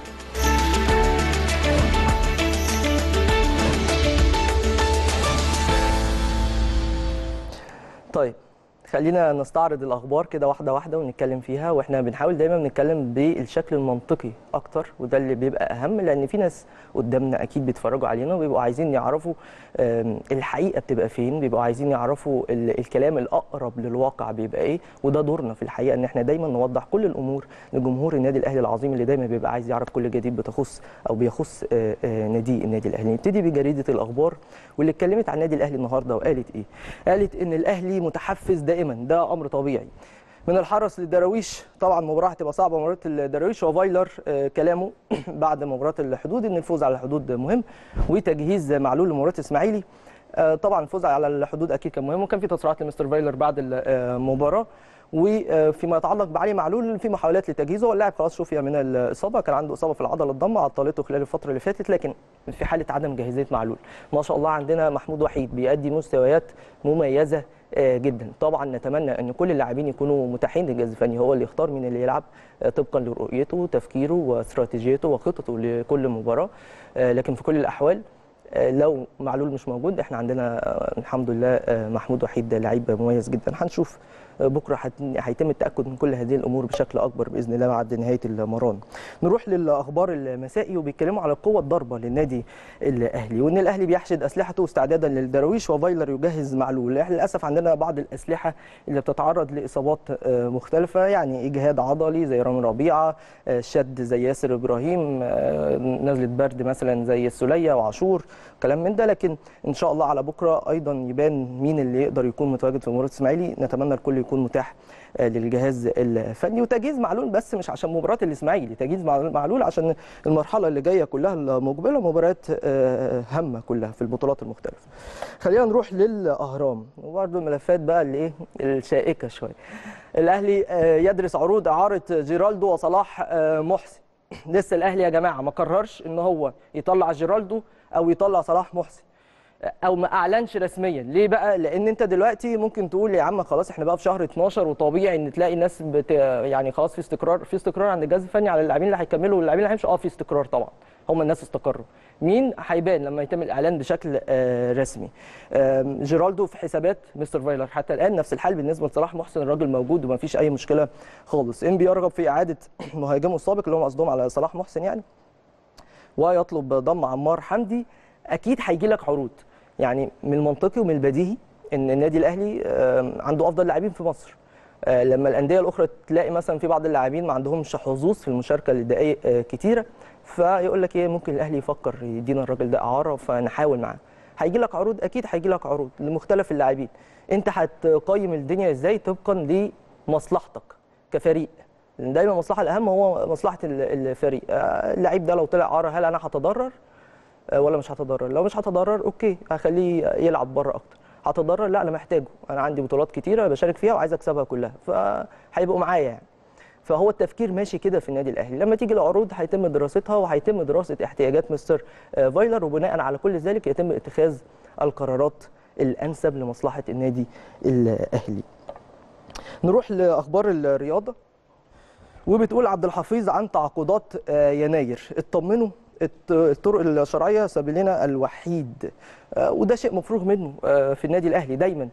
طيب خلينا نستعرض الاخبار كده واحده واحده ونتكلم فيها واحنا بنحاول دايما نتكلم بالشكل المنطقي اكتر وده اللي بيبقى اهم لان في ناس قدامنا اكيد بيتفرجوا علينا وبيبقوا عايزين يعرفوا آم، الحقيقه بتبقى فين بيبقوا عايزين يعرفوا ال- الكلام الاقرب للواقع بيبقى ايه وده دورنا في الحقيقه ان احنا دايما نوضح كل الامور لجمهور النادي الاهلي العظيم اللي دايما بيبقى عايز يعرف كل جديد بتخص او بيخص آه، آه، نادي النادي الاهلي نبتدي بجريده الاخبار واللي اتكلمت عن النادي الاهلي النهارده وقالت ايه قالت ان الاهلي متحفز دائما ده امر طبيعي من الحرس للدراويش طبعا مباراه هتبقى صعبه مباراه الدراويش وفايلر آه، كلامه بعد مباراه الحدود ان الفوز على الحدود مهم وتجهيز معلول لمباراه الاسماعيلي آه، طبعا الفوز على الحدود اكيد كان مهم وكان في تصريحات لمستر فايلر بعد المباراه وفيما يتعلق بعلي معلول في محاولات لتجهيزه واللاعب خلاص شفي من الاصابه كان عنده اصابه في العضله الضمه عطلته خلال الفتره اللي فاتت لكن في حاله عدم جاهزيه معلول ما شاء الله عندنا محمود وحيد بيأدي مستويات مميزه آه، جدا طبعا نتمنى ان كل اللاعبين يكونوا متاحين للجهاز الفني هو اللي يختار مين اللي يلعب آه، طبقا لرؤيته تفكيره واستراتيجيته وخططه لكل مباراه آه، لكن في كل الاحوال آه، لو معلول مش موجود احنا عندنا آه، الحمد لله آه، محمود وحيد لعيب مميز جدا هنشوف بكره هت- هيتم التاكد من كل هذه الامور بشكل اكبر باذن الله بعد نهايه المران نروح للاخبار المسائي وبيتكلموا على القوه الضاربه للنادي الاهلي وان الاهلي بيحشد اسلحته استعدادا للدراويش وفايلر يجهز معلول إحنا للاسف عندنا بعض الاسلحه اللي بتتعرض لاصابات آه، مختلفه يعني اجهاد عضلي زي رامي ربيعه آه، شد زي ياسر ابراهيم آه، نزله برد مثلا زي السوليه وعاشور كلام من ده لكن ان شاء الله على بكره ايضا يبان مين اللي يقدر يكون متواجد في مباراه الاسماعيلي نتمنى الكل يكون متاح آه، للجهاز الفني وتجهيز معلول بس مش عشان مباراه الاسماعيلي تجهيز مع- معلول عشان المرحله اللي جايه كلها المقبله مباريات آه، هامه كلها في البطولات المختلفه خلينا نروح للاهرام وبرده الملفات بقى اللي ايه الشائكه شويه الاهلي آه، يدرس عروض اعاره جيرالدو وصلاح آه، محسن لسه الاهلي يا جماعه ما قررش ان هو يطلع جيرالدو او يطلع صلاح محسن او ما اعلنش رسميا ليه بقى لان انت دلوقتي ممكن تقول يا عم خلاص احنا بقى في شهر 12 وطبيعي ان تلاقي الناس بت... يعني خلاص في استقرار في استقرار عند الجهاز الفني على اللاعبين اللي هيكملوا واللاعبين اللي هيمشوا اه في استقرار طبعا هم الناس استقروا مين هيبان لما يتم الاعلان بشكل آه، رسمي آم، جيرالدو في حسابات مستر فايلر حتى الان نفس الحال بالنسبه لصلاح محسن الراجل موجود وما فيش اي مشكله خالص ام بيرغب في اعاده مهاجمه السابق اللي هم قصدهم على صلاح محسن يعني ويطلب ضم عمار حمدي اكيد هيجي لك عروض يعني من المنطقي ومن البديهي ان النادي الاهلي آم، عنده افضل لاعبين في مصر آه، لما الانديه الاخرى تلاقي مثلا في بعض اللاعبين ما عندهمش حظوظ في المشاركه لدقائق آه، كتيره فيقول لك ايه ممكن الاهلي يفكر يدينا الراجل ده اعاره فنحاول معاه هيجي لك عروض اكيد هيجي لك عروض لمختلف اللاعبين انت هتقيم الدنيا ازاي طبقا لمصلحتك كفريق لان دايما المصلحه الاهم هو مصلحه ال- الفريق آه، اللعيب ده لو طلع اعاره هل انا هتضرر آه، ولا مش هتضرر لو مش هتضرر اوكي هخليه يلعب بره اكتر هتضرر لا انا محتاجه انا عندي بطولات كتيره بشارك فيها وعايز اكسبها كلها فهيبقوا معايا يعني فهو التفكير ماشي كده في النادي الاهلي لما تيجي العروض هيتم دراستها وهيتم دراسه احتياجات مستر آه، فايلر وبناء على كل ذلك يتم اتخاذ القرارات الانسب لمصلحه النادي الاهلي نروح لاخبار الرياضه وبتقول عبد الحفيظ عن تعاقدات آه، يناير اطمنوا الط- الطرق الشرعيه سبيلنا الوحيد آه، وده شيء مفروغ منه آه، في النادي الاهلي دايما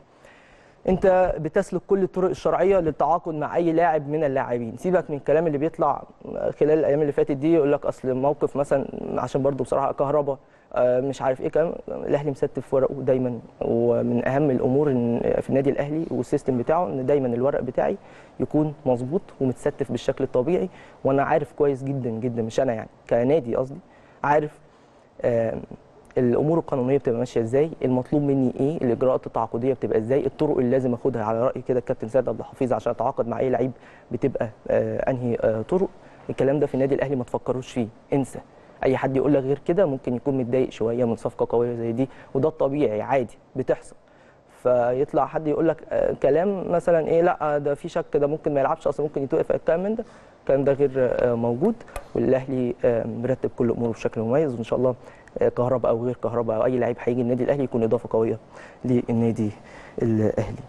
انت بتسلك كل الطرق الشرعيه للتعاقد مع اي لاعب من اللاعبين سيبك من الكلام اللي بيطلع خلال الايام اللي فاتت دي يقول لك اصل موقف مثلا عشان برضو بصراحه كهربا آه، مش عارف ايه كلام الاهلي مستف ورقه دايما ومن اهم الامور إن في النادي الاهلي والسيستم بتاعه ان دايما الورق بتاعي يكون مظبوط ومتستف بالشكل الطبيعي وانا عارف كويس جدا جدا مش انا يعني كنادي قصدي عارف آم، الامور القانونيه بتبقى ماشيه ازاي المطلوب مني ايه الاجراءات التعاقديه بتبقى ازاي الطرق اللي لازم اخدها على راي كده الكابتن سيد عبد الحفيظ عشان اتعاقد مع اي لعيب بتبقى آه انهي آه طرق الكلام ده في النادي الاهلي ما تفكروش فيه انسى اي حد يقول لك غير كده ممكن يكون متضايق شويه من صفقه قويه زي دي وده الطبيعي عادي بتحصل فيطلع حد يقول لك آه، كلام مثلا ايه لا ده في شك ده ممكن ما يلعبش اصلا ممكن يتوقف الكلام من ده الكلام ده غير آه، موجود والاهلي آه، مرتب كل اموره بشكل مميز وان شاء الله آه، كهرباء او غير كهرباء او اي لعيب هيجي النادي الاهلي يكون اضافه قويه للنادي الاهلي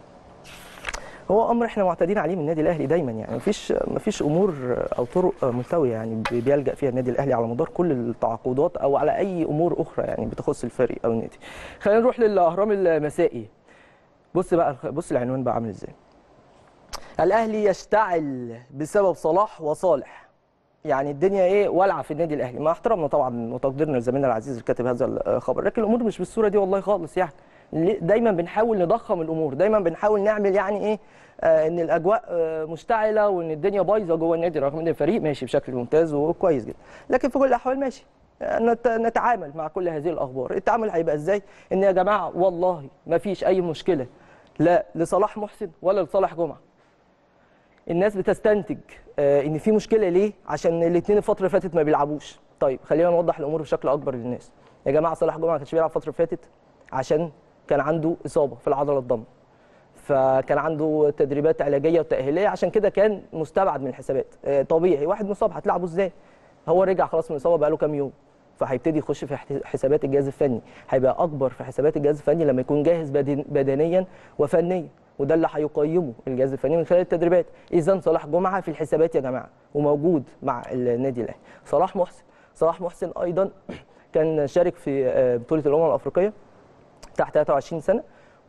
هو امر احنا معتادين عليه من النادي الاهلي دايما يعني مفيش مفيش امور او طرق ملتويه يعني بيلجا فيها النادي الاهلي على مدار كل التعاقدات او على اي امور اخرى يعني بتخص الفريق او النادي خلينا نروح للاهرام المسائي بص بقى بص العنوان بقى عامل ازاي الاهلي يشتعل بسبب صلاح وصالح يعني الدنيا ايه والعه في النادي الاهلي مع احترامنا طبعا وتقديرنا لزميلنا العزيز اللي كاتب هذا الخبر لكن الامور مش بالصوره دي والله خالص يعني ليه- دايما بنحاول نضخم الامور دايما بنحاول نعمل يعني ايه آه ان الاجواء آه مشتعله وان الدنيا بايظه جوه النادي رغم ان الفريق ماشي بشكل ممتاز وكويس جدا لكن في كل الاحوال ماشي آه، نت- نتعامل مع كل هذه الاخبار التعامل هيبقى ازاي ان يا جماعه والله ما فيش اي مشكله لا لصلاح محسن ولا لصالح جمعه الناس بتستنتج آه، ان في مشكله ليه عشان الاثنين الفتره اللي فاتت ما بيلعبوش طيب خلينا نوضح الامور بشكل اكبر للناس يا جماعه صلاح جمعه ما كانش بيلعب الفتره اللي فاتت عشان كان عنده اصابه في العضله الضمه فكان عنده تدريبات علاجيه وتاهيليه عشان كده كان مستبعد من الحسابات آه، طبيعي واحد مصاب هتلعبه ازاي هو رجع خلاص من الاصابه بقاله كام يوم فهيبتدي يخش في احت- حسابات الجهاز الفني هيبقى اكبر في حسابات الجهاز الفني لما يكون جاهز بدن- بدنيا وفنيا وده اللي هيقيمه الجهاز الفني من خلال التدريبات اذا صلاح جمعه في الحسابات يا جماعه وموجود مع النادي الاهلي صلاح محسن صلاح محسن ايضا كان شارك في آه، بطوله الامم الافريقيه تحت 23 سنه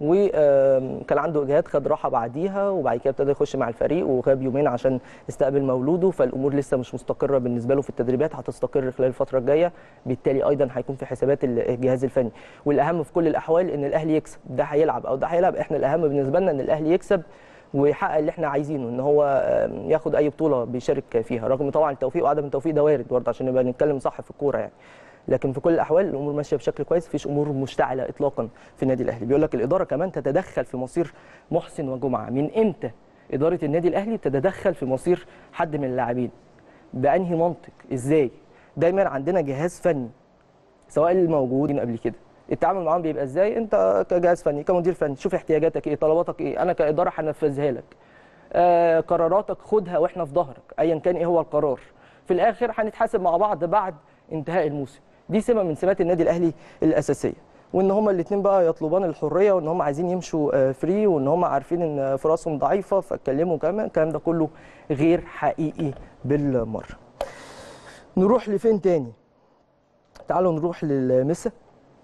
وكان عنده اجهاد خد راحه بعديها وبعد كده ابتدى يخش مع الفريق وغاب يومين عشان يستقبل مولوده فالامور لسه مش مستقره بالنسبه له في التدريبات هتستقر خلال الفتره الجايه بالتالي ايضا هيكون في حسابات الجهاز الفني والاهم في كل الاحوال ان الاهلي يكسب ده هيلعب او ده هيلعب احنا الاهم بالنسبه لنا ان الاهلي يكسب ويحقق اللي احنا عايزينه ان هو آم، ياخد اي بطوله بيشارك فيها رغم طبعا التوفيق وعدم التوفيق ده وارد برضه عشان نبقى نتكلم صح في الكوره يعني لكن في كل الاحوال الامور ماشيه بشكل كويس مفيش امور مشتعله اطلاقا في النادي الاهلي بيقول لك الاداره كمان تتدخل في مصير محسن وجمعه من امتى اداره النادي الاهلي تتدخل في مصير حد من اللاعبين بانهي منطق ازاي دايما عندنا جهاز فني سواء الموجودين قبل كده التعامل معاهم بيبقى ازاي انت كجهاز فني كمدير فني شوف احتياجاتك ايه طلباتك ايه انا كاداره هنفذها لك آه قراراتك خدها واحنا في ظهرك ايا كان ايه هو القرار في الاخر هنتحاسب مع بعض بعد انتهاء الموسم دي سمه من سمات النادي الاهلي الاساسيه وان هما الاثنين بقى يطلبان الحريه وان هم عايزين يمشوا آه، فري وان هم عارفين ان فرصهم ضعيفه فاتكلموا كمان الكلام ده كله غير حقيقي بالمره نروح لفين تاني تعالوا نروح للمسا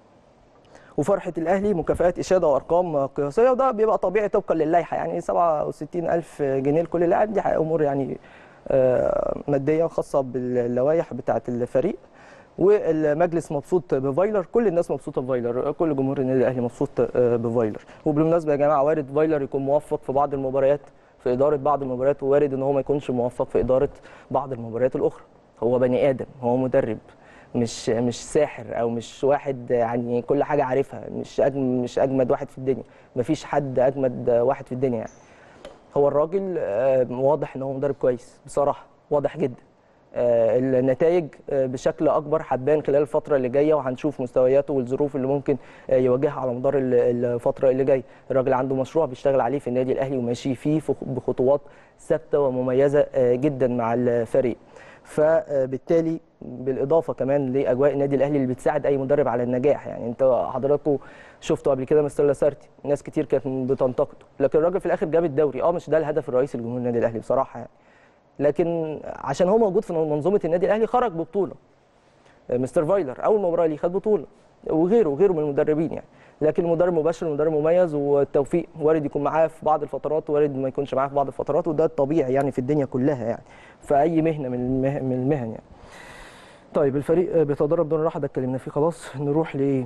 وفرحه الاهلي مكافآت اشاده وارقام قياسيه وده بيبقى طبيعي طبقا للائحه يعني 67000 جنيه لكل لاعب دي امور يعني آه، ماديه خاصه باللوائح بتاعه الفريق والمجلس مبسوط بفايلر كل الناس مبسوطه بفايلر كل جمهور النادي الاهلي مبسوط آه، بفايلر وبالمناسبه يا جماعه وارد فايلر يكون موفق في بعض المباريات في اداره بعض المباريات ووارد ان هو ما يكونش موفق في اداره بعض المباريات الاخرى هو بني ادم هو مدرب مش مش ساحر او مش واحد يعني كل حاجه عارفها مش أجم مش اجمد واحد في الدنيا مفيش حد اجمد واحد في الدنيا يعني هو الراجل آه، واضح ان هو مدرب كويس بصراحه واضح جدا آه، النتائج آه، بشكل اكبر هتبان خلال الفتره اللي جايه وهنشوف مستوياته والظروف اللي ممكن آه، يواجهها على مدار ال- الفتره اللي جايه الراجل عنده مشروع بيشتغل عليه في النادي الاهلي وماشي فيه في- بخطوات ثابته ومميزه آه، جدا مع الفريق فبالتالي بالاضافه كمان لاجواء النادي الاهلي اللي بتساعد اي مدرب على النجاح يعني انت حضراتكم شفتوا قبل كده مستر لاسارتي ناس كتير كانت بتنتقده لكن الراجل في الاخر جاب الدوري اه مش ده الهدف الرئيسي لجمهور النادي الاهلي بصراحه يعني لكن عشان هو موجود في منظومه النادي الاهلي خرج ببطوله مستر فايلر اول مباراه ليه خد بطوله وغيره وغيره من المدربين يعني لكن المدرب مباشر مدرب مميز والتوفيق وارد يكون معاه في بعض الفترات وارد ما يكونش معاه في بعض الفترات وده الطبيعي يعني في الدنيا كلها يعني في اي مهنه من المه- من المهن يعني طيب الفريق بيتدرب دون راحه ده اتكلمنا فيه خلاص نروح ل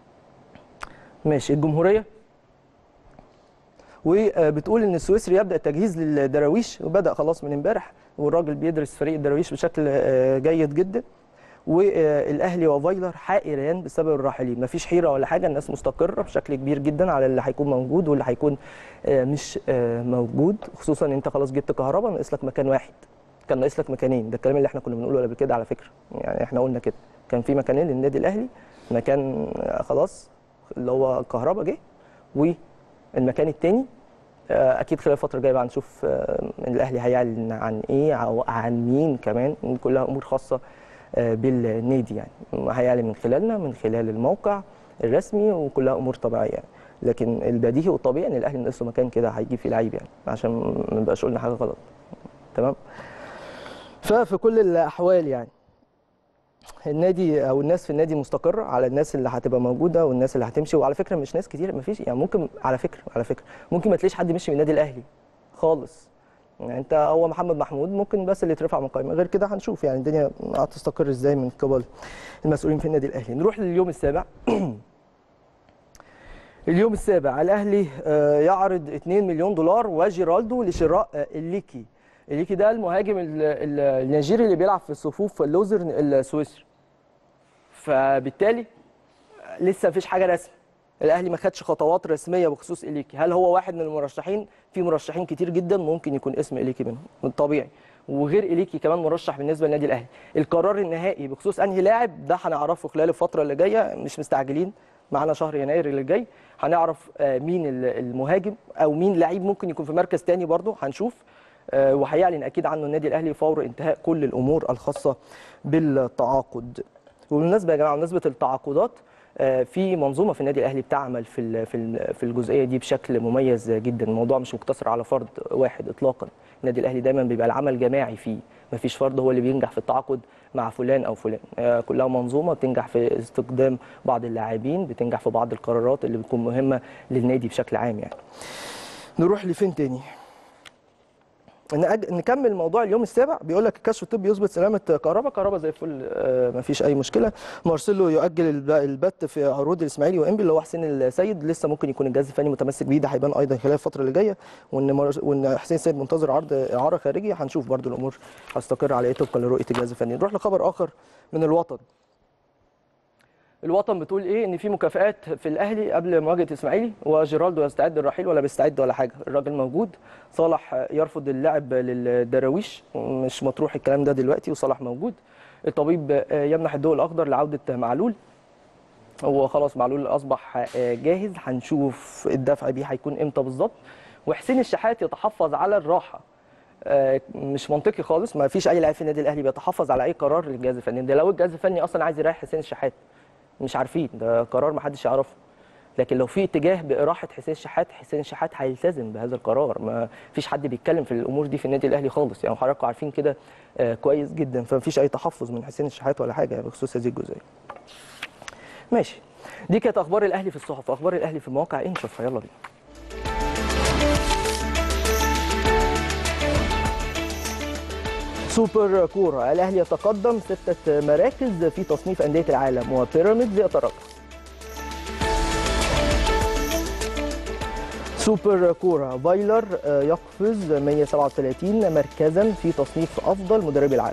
ماشي الجمهوريه وبتقول ان السويسري يبدا التجهيز للدراويش وبدا خلاص من امبارح والراجل بيدرس فريق الدراويش بشكل آه، جيد جدا والاهلي وفايلر حائران بسبب الراحلين مفيش حيره ولا حاجه الناس مستقره بشكل كبير جدا على اللي هيكون موجود واللي هيكون آه، مش آه، موجود خصوصا انت خلاص جبت كهرباء ناقص لك مكان واحد كان ناقص لك مكانين ده الكلام اللي احنا كنا بنقوله قبل كده على فكره يعني احنا قلنا كده كان في مكانين للنادي الاهلي مكان آه، خلاص اللي هو كهرباء جه والمكان الثاني اكيد خلال الفتره الجايه بقى نشوف آه، الاهلي هيعلن عن ايه او عن مين كمان دي كلها امور خاصه آه، بالنادي يعني هيعلن من خلالنا من خلال الموقع الرسمي وكلها امور طبيعيه يعني لكن البديهي والطبيعي ان الاهلي ناقص له مكان كده هيجيب فيه لعيب يعني عشان ما نبقاش قلنا حاجه غلط تمام ففي كل الاحوال يعني النادي او الناس في النادي مستقره على الناس اللي هتبقى موجوده والناس اللي هتمشي وعلى فكره مش ناس كتير ما فيش يعني ممكن على فكره على فكره ممكن ما تلاقيش حد مشي من النادي الاهلي خالص يعني انت هو محمد محمود ممكن بس اللي يترفع من القائمه غير كده هنشوف يعني الدنيا هتستقر ازاي من قبل المسؤولين في النادي الاهلي نروح لليوم السابع اليوم السابع الاهلي آه، يعرض 2 مليون دولار وجيرالدو لشراء آه، الليكي الليكي ده المهاجم ال- ال- النيجيري اللي بيلعب في صفوف اللوزر السويسري فبالتالي لسه مفيش حاجه رسمي الاهلي ما خدش خطوات رسميه بخصوص اليكي هل هو واحد من المرشحين في مرشحين كتير جدا ممكن يكون اسم اليكي منهم من الطبيعي وغير اليكي كمان مرشح بالنسبه للنادي الاهلي القرار النهائي بخصوص انهي لاعب ده هنعرفه خلال الفتره اللي جايه مش مستعجلين معانا شهر يناير اللي جاي هنعرف آه، مين ال- المهاجم او مين لعيب ممكن يكون في مركز تاني برضه هنشوف آه، وهيعلن اكيد عنه النادي الاهلي فور انتهاء كل الامور الخاصه بالتعاقد وبالمناسبه يا جماعه بمناسبه التعاقدات آه، في منظومه في النادي الاهلي بتعمل في ال- في ال- في الجزئيه دي بشكل مميز جدا الموضوع مش مقتصر على فرد واحد اطلاقا النادي الاهلي دايما بيبقى العمل جماعي فيه مفيش فرد هو اللي بينجح في التعاقد مع فلان او فلان آه، كلها منظومه بتنجح في استخدام بعض اللاعبين بتنجح في بعض القرارات اللي بتكون مهمه للنادي بشكل عام يعني نروح لفين تاني نأج... نكمل موضوع اليوم السابع بيقول لك الكشف الطبي يثبت سلامه كهربا كهربا زي الفل آه مفيش اي مشكله مارسيلو يؤجل الب- البت في عروض الاسماعيلي وانبي اللي هو حسين السيد لسه ممكن يكون الجهاز الفني متمسك بيه ده هيبان ايضا خلال الفتره اللي جايه وان مار... وان حسين السيد منتظر عرض اعاره خارجي هنشوف برضو الامور هتستقر على ايه طبقا لرؤيه الجهاز الفني نروح لخبر اخر من الوطن الوطن بتقول ايه ان في مكافآت في الاهلي قبل مواجهه الاسماعيلي وجيرالدو يستعد للرحيل ولا بيستعد ولا حاجه الراجل موجود صالح يرفض اللعب للدراويش مش مطروح الكلام ده دلوقتي وصالح موجود الطبيب يمنح الضوء الاخضر لعوده معلول هو خلاص معلول اصبح جاهز هنشوف الدفع بيه هيكون امتى بالظبط وحسين الشحات يتحفظ على الراحه آه، مش منطقي خالص ما فيش اي لاعب في النادي الاهلي بيتحفظ على اي قرار للجهاز الفني ده لو الجهاز الفني اصلا عايز يريح حسين الشحات مش عارفين ده قرار ما حدش يعرفه لكن لو في اتجاه باراحه حسين الشحات حسين الشحات هيلتزم بهذا القرار ما فيش حد بيتكلم في الامور دي في النادي الاهلي خالص يعني حضراتكم عارفين كده آه، كويس جدا فما فيش اي تحفظ من حسين الشحات ولا حاجه بخصوص هذه الجزئيه ماشي دي كانت اخبار الاهلي في الصحف اخبار الاهلي في المواقع ايه نشوفها يلا بينا سوبر كورة الأهلي يتقدم ستة مراكز في تصنيف أندية العالم وبيراميدز يتراجع سوبر كورة فايلر آه، يقفز 137 مركزا في تصنيف أفضل مدربي العالم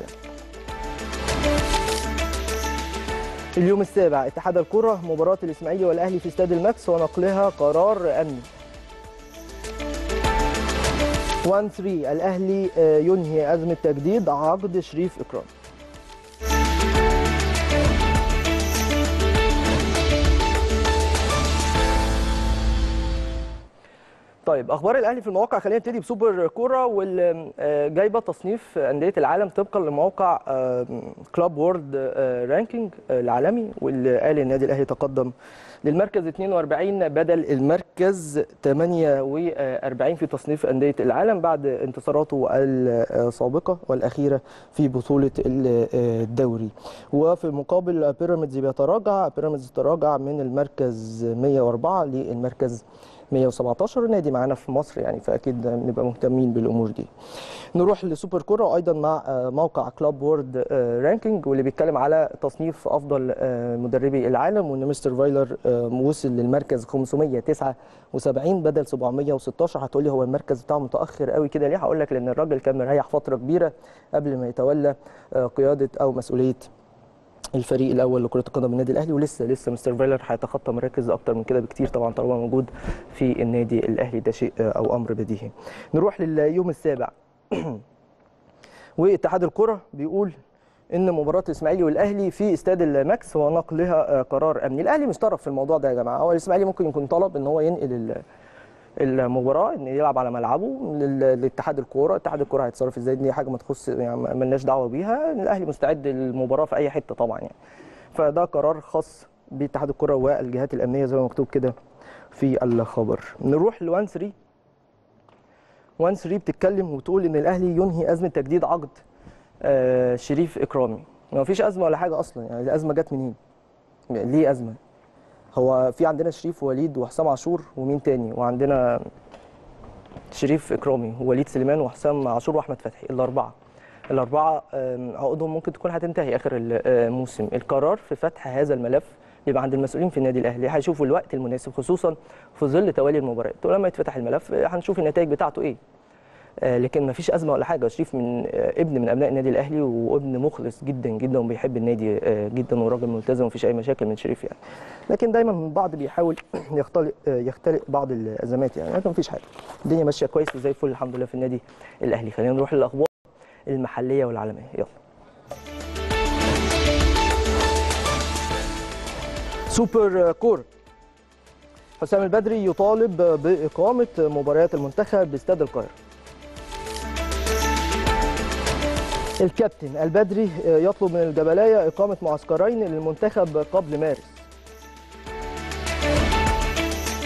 اليوم السابع اتحاد الكرة مباراة الإسماعيلي والأهلي في استاد الماكس ونقلها قرار أمني 1 3 الأهلي آه، ينهي أزمة تجديد عقد شريف إكرام طيب اخبار الاهلي في المواقع خلينا نبتدي بسوبر كوره واللي آه، جايبه تصنيف انديه العالم طبقا لموقع كلاب وورد رانكينج العالمي واللي قال النادي الاهلي تقدم للمركز 42 بدل المركز 48 في تصنيف انديه العالم بعد انتصاراته السابقه والاخيره في بطوله الدوري وفي المقابل بيراميدز بيتراجع بيراميدز تراجع من المركز 104 للمركز 117 نادي معانا في مصر يعني فاكيد نبقى مهتمين بالامور دي نروح لسوبر كوره وايضا مع آه، موقع كلاب وورد آه، رانكينج واللي بيتكلم على تصنيف افضل آه، مدربي العالم وان مستر فايلر آه، وصل للمركز 579 بدل 716 هتقولي هو المركز بتاعه متاخر قوي كده ليه هقول لك لان الراجل كان مريح فتره كبيره قبل ما يتولى آه، قياده او مسؤوليه الفريق الاول لكره القدم النادي الاهلي ولسه لسه مستر فايلر هيتخطى مراكز اكتر من كده بكتير طبعا طالما موجود في النادي الاهلي ده شيء آه، او امر بديهي نروح لليوم السابع واتحاد الكره بيقول ان مباراه الاسماعيلي والاهلي في استاد الماكس ونقلها آه، قرار امني الاهلي مش طرف في الموضوع ده يا جماعه هو الاسماعيلي ممكن يكون طلب ان هو ينقل ال- المباراه ان يلعب على ملعبه لل- لاتحاد الكوره اتحاد الكوره هيتصرف ازاي دي حاجه ما تخص يعني مالناش دعوه بيها الاهلي مستعد للمباراه في اي حته طبعا يعني فده قرار خاص باتحاد الكره والجهات الامنيه زي ما مكتوب كده في الخبر نروح ل 1 3 1 3 بتتكلم وتقول ان الاهلي ينهي ازمه تجديد عقد آه، شريف اكرامي ما فيش ازمه ولا حاجه اصلا يعني الازمه جت منين ليه ازمه هو في عندنا شريف ووليد وحسام عاشور ومين تاني وعندنا شريف اكرامي ووليد سليمان وحسام عاشور واحمد فتحي الاربعه الاربعه آم، عقودهم ممكن تكون هتنتهي اخر الموسم القرار في فتح هذا الملف بيبقى عند المسؤولين في النادي الاهلي هيشوفوا الوقت المناسب خصوصا في ظل توالي المباريات ولما يتفتح الملف آه، هنشوف النتائج بتاعته ايه آه، لكن ما فيش ازمه ولا حاجه شريف من آه، ابن من ابناء النادي الاهلي وابن مخلص جدا جدا وبيحب النادي آه، جدا وراجل ملتزم ومفيش اي مشاكل من شريف يعني لكن دايما البعض بيحاول يختلق آه، يختلق بعض الازمات يعني لكن مفيش حاجه الدنيا ماشيه كويس وزي الفل الحمد لله في النادي الاهلي خلينا نروح للاخبار المحليه والعالميه يلا سوبر كور حسام البدري يطالب بإقامة مباريات المنتخب باستاد القاهرة الكابتن البدري يطلب من الجبلاية إقامة معسكرين للمنتخب قبل مارس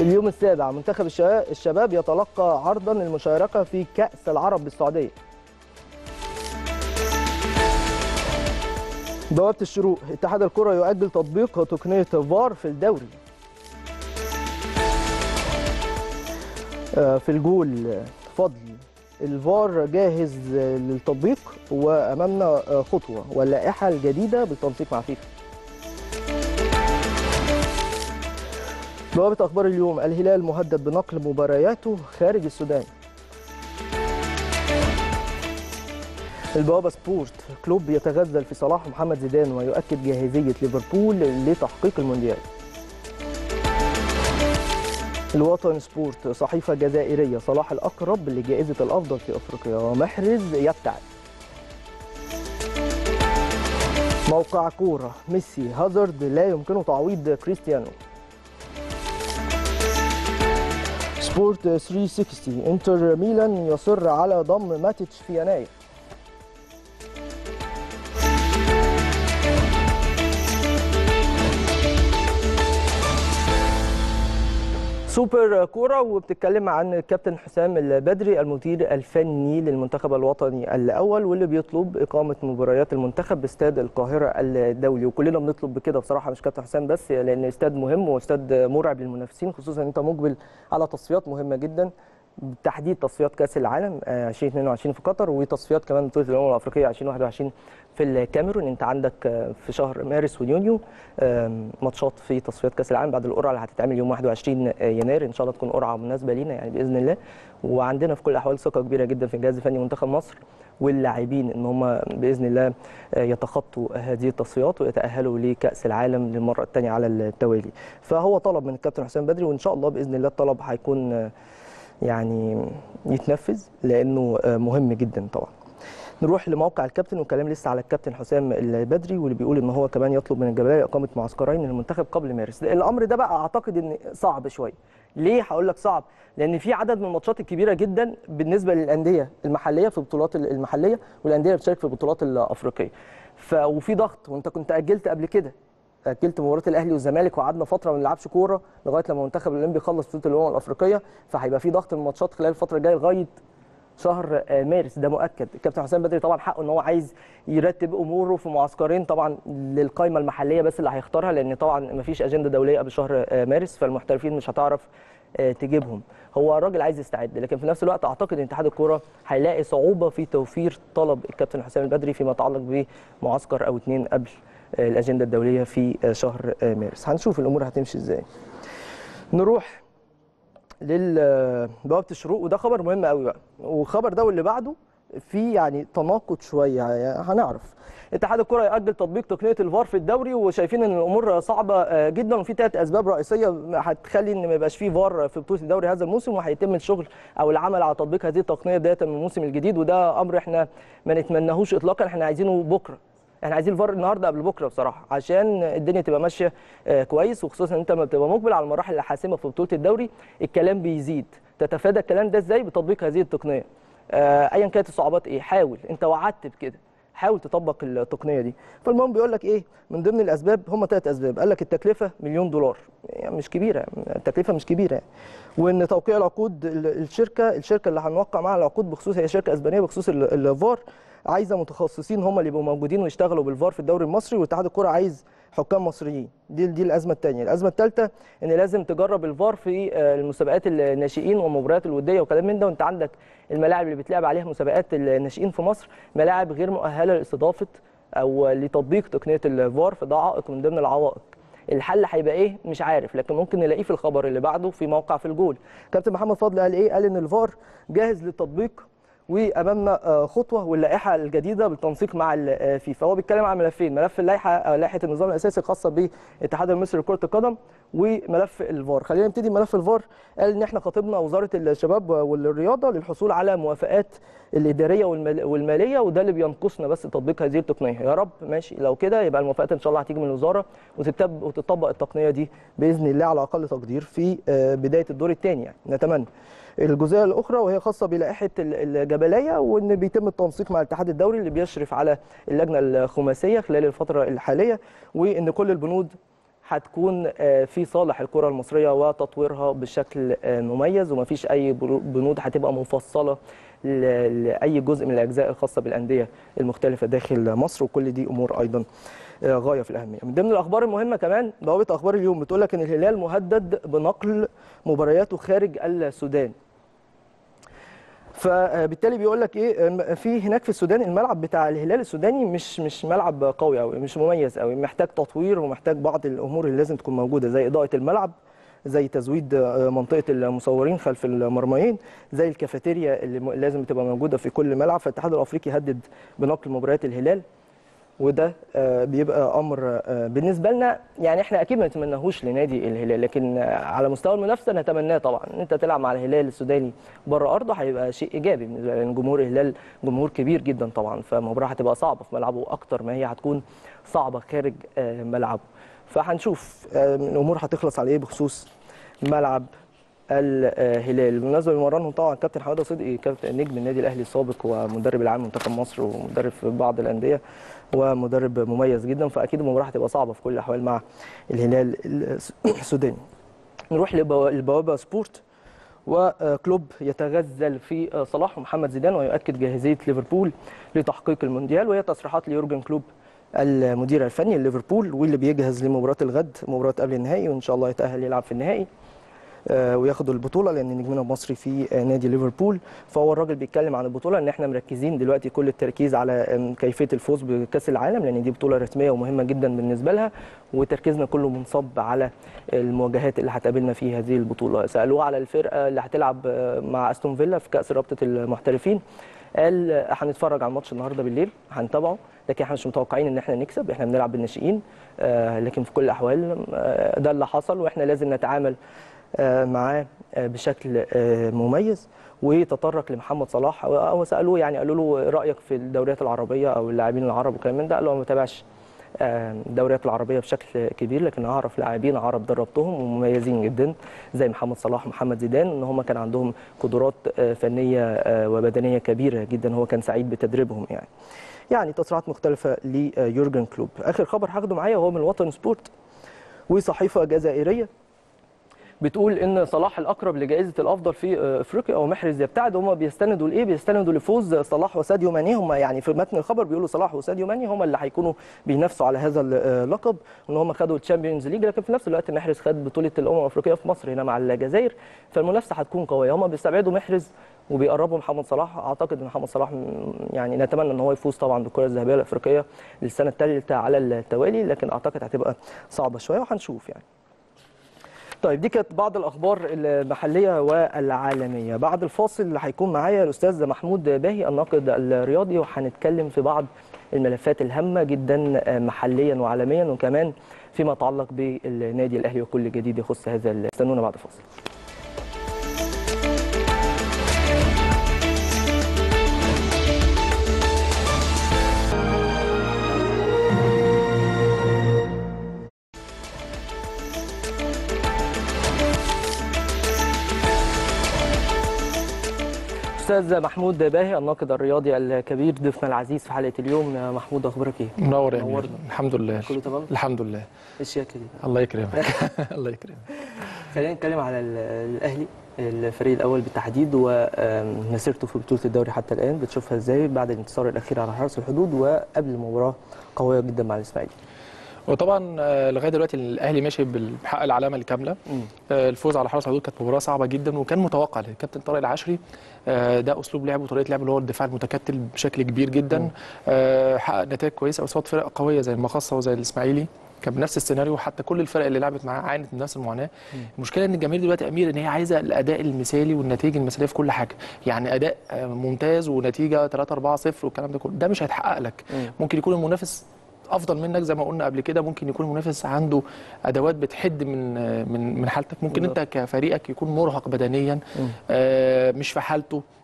اليوم السابع منتخب الشباب- الشباب يتلقى عرضا للمشاركه في كاس العرب بالسعوديه بوابه الشروق اتحاد الكره يؤجل تطبيق تقنيه فار في الدوري آه، في الجول آه، فضل الفار جاهز آه، للتطبيق وامامنا آه، خطوه واللائحه الجديده بالتنسيق مع فيفا بوابة أخبار اليوم الهلال مهدد بنقل مبارياته خارج السودان البوابة سبورت كلوب يتغزل في صلاح محمد زيدان ويؤكد جاهزية ليفربول لتحقيق المونديال الوطن سبورت صحيفة جزائرية صلاح الأقرب لجائزة الأفضل في أفريقيا ومحرز يبتعد موقع كورة ميسي هازارد لا يمكنه تعويض كريستيانو سبورت 360 انتر ميلان يصر على ضم ماتيتش في يناير سوبر كوره وبتتكلم عن الكابتن حسام البدري المدير الفني للمنتخب الوطني الاول واللي بيطلب اقامه مباريات المنتخب باستاد القاهره الدولي وكلنا بنطلب بكده بصراحه مش كابتن حسام بس لان استاد مهم واستاد مرعب للمنافسين خصوصا ان انت مقبل على تصفيات مهمه جدا بالتحديد تصفيات كاس العالم آه، 2022 في قطر وتصفيات كمان بطوله الامم الافريقيه 2021 في الكاميرون انت عندك آه، في شهر مارس ويونيو آم، ماتشات في تصفيات كاس العالم بعد القرعه اللي هتتعمل يوم 21 يناير ان شاء الله تكون قرعه مناسبه لينا يعني باذن الله وعندنا في كل الاحوال ثقه كبيره جدا في الجهاز الفني منتخب مصر واللاعبين ان هم باذن الله آه، يتخطوا هذه التصفيات ويتاهلوا لكاس العالم للمره الثانيه على التوالي فهو طلب من الكابتن حسام بدري وان شاء الله باذن الله الطلب هيكون آه، يعني يتنفذ لانه آه، مهم جدا طبعا نروح لموقع الكابتن والكلام لسه على الكابتن حسام البدري واللي بيقول ان هو كمان يطلب من الجبليه اقامه معسكرين للمنتخب قبل مارس الامر ده بقى اعتقد ان صعب شويه ليه هقول لك صعب لان في عدد من الماتشات الكبيره جدا بالنسبه للانديه المحليه في البطولات المحليه والانديه اللي بتشارك في البطولات الافريقيه ف وفي ضغط وانت كنت اجلت قبل كده اجلت مباراه الاهلي والزمالك وقعدنا فتره ما نلعبش كوره لغايه لما المنتخب الاولمبي يخلص بطوله الامم الافريقيه فهيبقى في ضغط من الماتشات خلال الفتره الجايه لغايه شهر آه، مارس ده مؤكد الكابتن حسام بدري طبعا حقه ان هو عايز يرتب اموره في معسكرين طبعا للقائمه المحليه بس اللي هيختارها لان طبعا ما فيش اجنده دوليه قبل شهر آه، مارس فالمحترفين مش هتعرف آه، تجيبهم هو الراجل عايز يستعد لكن في نفس الوقت اعتقد ان اتحاد الكوره هيلاقي صعوبه في توفير طلب الكابتن حسام البدري فيما يتعلق بمعسكر او اتنين قبل آه، الاجنده الدوليه في آه، شهر آه، مارس هنشوف الامور هتمشي ازاي نروح لبوابه الشروق وده خبر مهم قوي بقى والخبر ده واللي بعده في يعني تناقض شويه يعني هنعرف اتحاد الكره ياجل تطبيق تقنيه الفار في الدوري وشايفين ان الامور صعبه آه، جدا وفي ثلاث اسباب رئيسيه هتخلي ان ما يبقاش فيه فار في بطوله الدوري هذا الموسم وهيتم الشغل او العمل على تطبيق هذه التقنيه بدايه من الموسم الجديد وده امر احنا ما نتمناهوش اطلاقا احنا عايزينه بكره احنا عايزين الفار النهارده قبل بكره بصراحه عشان الدنيا تبقى ماشيه آه، كويس وخصوصا ان انت لما بتبقى مقبل على المراحل الحاسمه في بطوله الدوري الكلام بيزيد تتفادى الكلام ده ازاي بتطبيق هذه التقنيه آه، ايا كانت الصعوبات ايه حاول انت وعدت بكده حاول تطبق التقنيه دي فالمهم بيقول لك ايه من ضمن الاسباب هم ثلاث اسباب قال لك التكلفه مليون دولار يعني مش كبيره التكلفه مش كبيره يعني. وان توقيع العقود ال- الشركه الشركه اللي هنوقع معاها العقود بخصوص هي شركه اسبانيه بخصوص ال- الفار عايزه متخصصين هم اللي يبقوا موجودين ويشتغلوا بالفار في الدوري المصري واتحاد الكره عايز حكام مصريين دي دي الازمه الثانيه الازمه الثالثه ان لازم تجرب الفار في آه، المسابقات الناشئين والمباريات الوديه وكلام من ده وانت عندك الملاعب اللي بتلعب عليها مسابقات الناشئين في مصر ملاعب غير مؤهله لاستضافه او لتطبيق تقنيه الفار فده عائق من ضمن العوائق الحل هيبقى ايه مش عارف لكن ممكن نلاقيه في الخبر اللي بعده في موقع في الجول كابتن محمد فضل قال ايه قال ان الفار جاهز للتطبيق وامامنا آه، خطوه واللائحه الجديده بالتنسيق مع الفيفا هو بيتكلم عن ملفين ملف اللائحه آه، لائحه النظام الاساسي الخاصه بالاتحاد المصري لكره القدم وملف الفار خلينا نبتدي بملف الفار قال ان احنا خاطبنا وزاره الشباب والرياضه للحصول على موافقات الاداريه والمال- والماليه وده اللي بينقصنا بس تطبيق هذه التقنيه يا رب ماشي لو كده يبقى الموافقات ان شاء الله هتيجي من الوزاره وتتب- وتطبق التقنيه دي باذن الله على اقل تقدير في آه، بدايه الدور الثاني يعني نتمنى الجزئيه الاخرى وهي خاصه بلائحه ال- الجبليه وان بيتم التنسيق مع الاتحاد الدولي اللي بيشرف على اللجنه الخماسيه خلال الفتره الحاليه وان كل البنود هتكون آه، في صالح الكره المصريه وتطويرها بشكل آه، مميز ومفيش اي برو- بنود هتبقى مفصله ل- لاي جزء من الاجزاء الخاصه بالانديه المختلفه داخل مصر وكل دي امور ايضا آه، غايه في الاهميه. من ضمن الاخبار المهمه كمان بوابه اخبار اليوم بتقول لك ان الهلال مهدد بنقل مبارياته خارج السودان. فبالتالي بيقول لك ايه أم- في هناك في السودان الملعب بتاع الهلال السوداني مش مش ملعب قوي قوي مش مميز قوي محتاج تطوير ومحتاج بعض الامور اللي لازم تكون موجوده زي اضاءه الملعب زي تزويد آه، منطقه المصورين خلف المرميين زي الكافيتيريا اللي م- لازم تبقى موجوده في كل ملعب فالاتحاد الافريقي هدد بنقل مباريات الهلال وده آه، بيبقى امر آه، بالنسبه لنا يعني احنا اكيد ما نتمناهوش لنادي الهلال لكن آه، على مستوى المنافسه نتمناه طبعا ان انت تلعب مع الهلال السوداني بره ارضه هيبقى شيء ايجابي بالنسبه لان جمهور الهلال جمهور كبير جدا طبعا فالمباراه هتبقى صعبه في ملعبه اكتر ما هي هتكون صعبه خارج آه، ملعبه فهنشوف آه، الامور هتخلص على ايه بخصوص ملعب الهلال بالمناسبه بيمرنهم طبعا كابتن حماده صدقي كابتن نجم النادي الاهلي السابق ومدرب العام منتخب مصر ومدرب في بعض الانديه ومدرب مميز جدا فاكيد المباراه هتبقى صعبه في كل الاحوال مع الهلال السوداني نروح لبوا- للبوابه سبورت وكلوب يتغزل في صلاح ومحمد زيدان ويؤكد جاهزيه ليفربول لتحقيق المونديال وهي تصريحات ليورجن كلوب المدير الفني لليفربول واللي بيجهز لمباراه الغد مباراه قبل النهائي وان شاء الله يتاهل يلعب في النهائي آه، وياخدوا البطوله لان نجمنا المصري في آه، نادي ليفربول فهو الراجل بيتكلم عن البطوله ان احنا مركزين دلوقتي كل التركيز على آم، كيفيه الفوز بكاس العالم لان دي بطوله رسميه ومهمه جدا بالنسبه لها وتركيزنا كله منصب على المواجهات اللي هتقابلنا في هذه البطوله سالوه على الفرقه اللي هتلعب آه، مع استون فيلا في كاس رابطه المحترفين قال آه، هنتفرج على الماتش النهارده بالليل هنتابعه لكن احنا مش متوقعين ان احنا نكسب احنا بنلعب بالناشئين آه، لكن في كل الاحوال آه، ده اللي حصل واحنا لازم نتعامل آه، معاه آه، بشكل آه، مميز وتطرق لمحمد صلاح هو سالوه يعني قالوا له رايك في الدوريات العربيه او اللاعبين العرب وكلام من ده قال له أنا ما بتابعش آه، الدوريات العربيه بشكل كبير لكن اعرف لاعبين عرب دربتهم ومميزين جدا زي محمد صلاح ومحمد زيدان ان هم كان عندهم قدرات آه، فنيه آه، وبدنيه كبيره جدا هو كان سعيد بتدريبهم يعني يعني تصريحات مختلفه ليورجن كلوب اخر خبر هاخده معايا وهو من وطن سبورت وصحيفه جزائريه بتقول ان صلاح الاقرب لجائزه الافضل في آه، افريقيا او محرز يبتعد هم بيستندوا لايه بيستندوا لفوز صلاح وساديو ماني هم يعني في متن الخبر بيقولوا صلاح وساديو ماني هم اللي هيكونوا بينافسوا على هذا اللقب ان هم خدوا الشامبيونز ليج لكن في نفس الوقت محرز خد بطوله الامم الافريقيه في مصر هنا مع الجزائر فالمنافسه هتكون قويه هم بيستبعدوا محرز وبيقربوا محمد صلاح اعتقد ان محمد صلاح م- يعني نتمنى ان هو يفوز طبعا بالكره الذهبيه الافريقيه للسنه الثالثه على التوالي لكن اعتقد هتبقى صعبه شويه وهنشوف يعني طيب دي كانت بعض الاخبار المحليه والعالميه بعد الفاصل اللي هيكون معايا الاستاذ محمود باهي الناقد الرياضي وهنتكلم في بعض الملفات الهامه جدا محليا وعالميا وكمان فيما يتعلق بالنادي الاهلي وكل جديد يخص هذا ال- استنونا بعد الفاصل استاذ محمود باهي الناقد الرياضي الكبير ضيفنا العزيز في حلقه اليوم يا محمود اخبارك ايه؟ منور يا أمير. نورنا. الحمد لله كله تمام؟ الحمد لله الشياكه دي الله يكرمك الله يكرمك خلينا نتكلم على ال- الاهلي الفريق الاول بالتحديد ومسيرته في بطوله الدوري حتى الان بتشوفها ازاي بعد الانتصار الاخير على حرس الحدود وقبل مباراه قويه جدا مع الاسماعيلي وطبعا آه، لغايه دلوقتي الاهلي ماشي بال- بحق العلامه الكامله آه، الفوز على حرس الحدود كانت مباراه صعبه جدا وكان متوقع للكابتن طارق العشري آه، ده اسلوب لعبه وطريقه لعبه اللي هو الدفاع المتكتل بشكل كبير جدا آه، حقق نتائج كويسه قصاد فرق قويه زي المقصه وزي الاسماعيلي كان بنفس السيناريو حتى كل الفرق اللي لعبت معاه عانت من نفس المعاناه المشكله ان الجماهير دلوقتي يا امير ان هي عايزه الاداء المثالي والنتائج المثاليه في كل حاجه يعني اداء آه، ممتاز ونتيجه 3 4 0 والكلام ده كله ده مش هيتحقق لك مم. ممكن يكون المنافس افضل منك زي ما قلنا قبل كده ممكن يكون المنافس عنده ادوات بتحد من من من حالتك ممكن بالظبط. انت كفريقك يكون مرهق بدنيا آه مش في حالته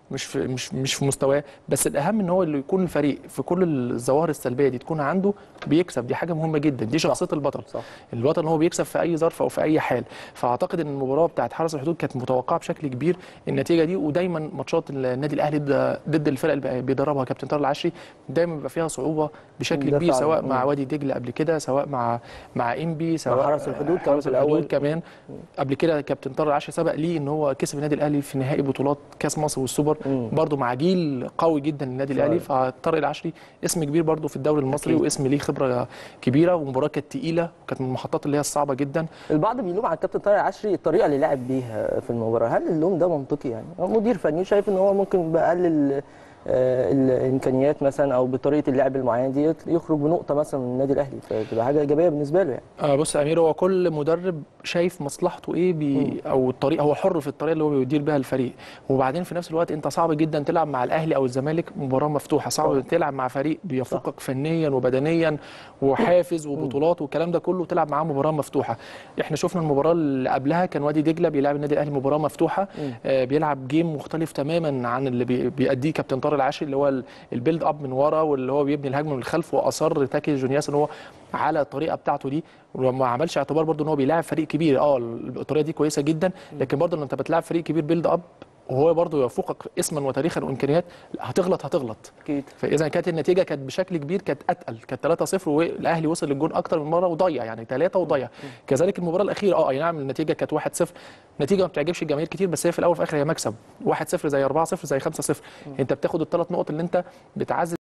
مش في مش مش في مستواه بس الاهم ان هو اللي يكون الفريق في كل الظواهر السلبيه دي تكون عنده بيكسب دي حاجه مهمه جدا دي شخصيه البطل صح. البطل هو بيكسب في اي ظرف او في اي حال فاعتقد ان المباراه بتاعت حرس الحدود كانت متوقعه بشكل كبير النتيجه دي ودايما ماتشات النادي الاهلي ضد- ضد الفرق اللي بيدربها كابتن طارق العشري دايما بيبقى فيها صعوبه بشكل ده كبير فعلا. سواء مم. مع وادي دجله قبل كده سواء مع مع انبي سواء حرس الحدود كمان حرس في الأول. الحدود كمان قبل كده كابتن طارق العشري سبق ليه ان هو كسب النادي الاهلي في نهائي بطولات كاس مصر والسوبر مم. برضه مع جيل قوي جدا للنادي الاهلي فطارق العشري اسم كبير برضه في الدوري المصري أكيد. واسم ليه خبره كبيره ومباراه كانت تقيله وكانت من المحطات اللي هي الصعبه جدا البعض بيلوم على الكابتن طارق العشري الطريقه اللي لعب بيها في المباراه هل اللوم ده منطقي يعني هو مدير فني شايف ان هو ممكن بقلل آه، الامكانيات مثلا او بطريقه اللعب المعينه دي يخرج بنقطه مثلا من النادي الاهلي فتبقى حاجه ايجابيه بالنسبه له يعني آه بص يا امير هو كل مدرب شايف مصلحته ايه بي او الطريقه هو حر في الطريقه اللي هو بيدير بيها الفريق وبعدين في نفس الوقت انت صعب جدا تلعب مع الاهلي او الزمالك مباراه مفتوحه صعب طبعا. تلعب مع فريق بيفوقك فنيا وبدنيا وحافز وبطولات والكلام ده كله تلعب معاه مباراه مفتوحه احنا شفنا المباراه اللي قبلها كان وادي دجله بيلعب النادي الاهلي مباراه مفتوحه آه بيلعب جيم مختلف تماما عن اللي بي- بيأديه كابتن طارق العاشري اللي هو ال- البيلد اب من ورا واللي هو بيبني الهجمه من الخلف واصر تاكي جونياس ان هو على الطريقه بتاعته دي وما عملش اعتبار برضه ان هو بيلاعب فريق كبير اه الطريقه دي كويسه جدا لكن برضه لما انت بتلاعب فريق كبير بيلد اب وهو برضه يفوقك اسما وتاريخا وامكانيات لا، هتغلط هتغلط اكيد فاذا كانت النتيجه كانت بشكل كبير كانت اتقل كانت 3-0 والاهلي وصل للجون اكتر من مره وضيع يعني 3 وضيع كذلك المباراه الاخيره اه اي نعم النتيجه كانت 1-0 نتيجه ما بتعجبش الجماهير كتير بس هي في الاول وفي الاخر هي مكسب 1-0 زي 4-0 زي 5-0 انت بتاخد الثلاث نقط اللي انت بتعزز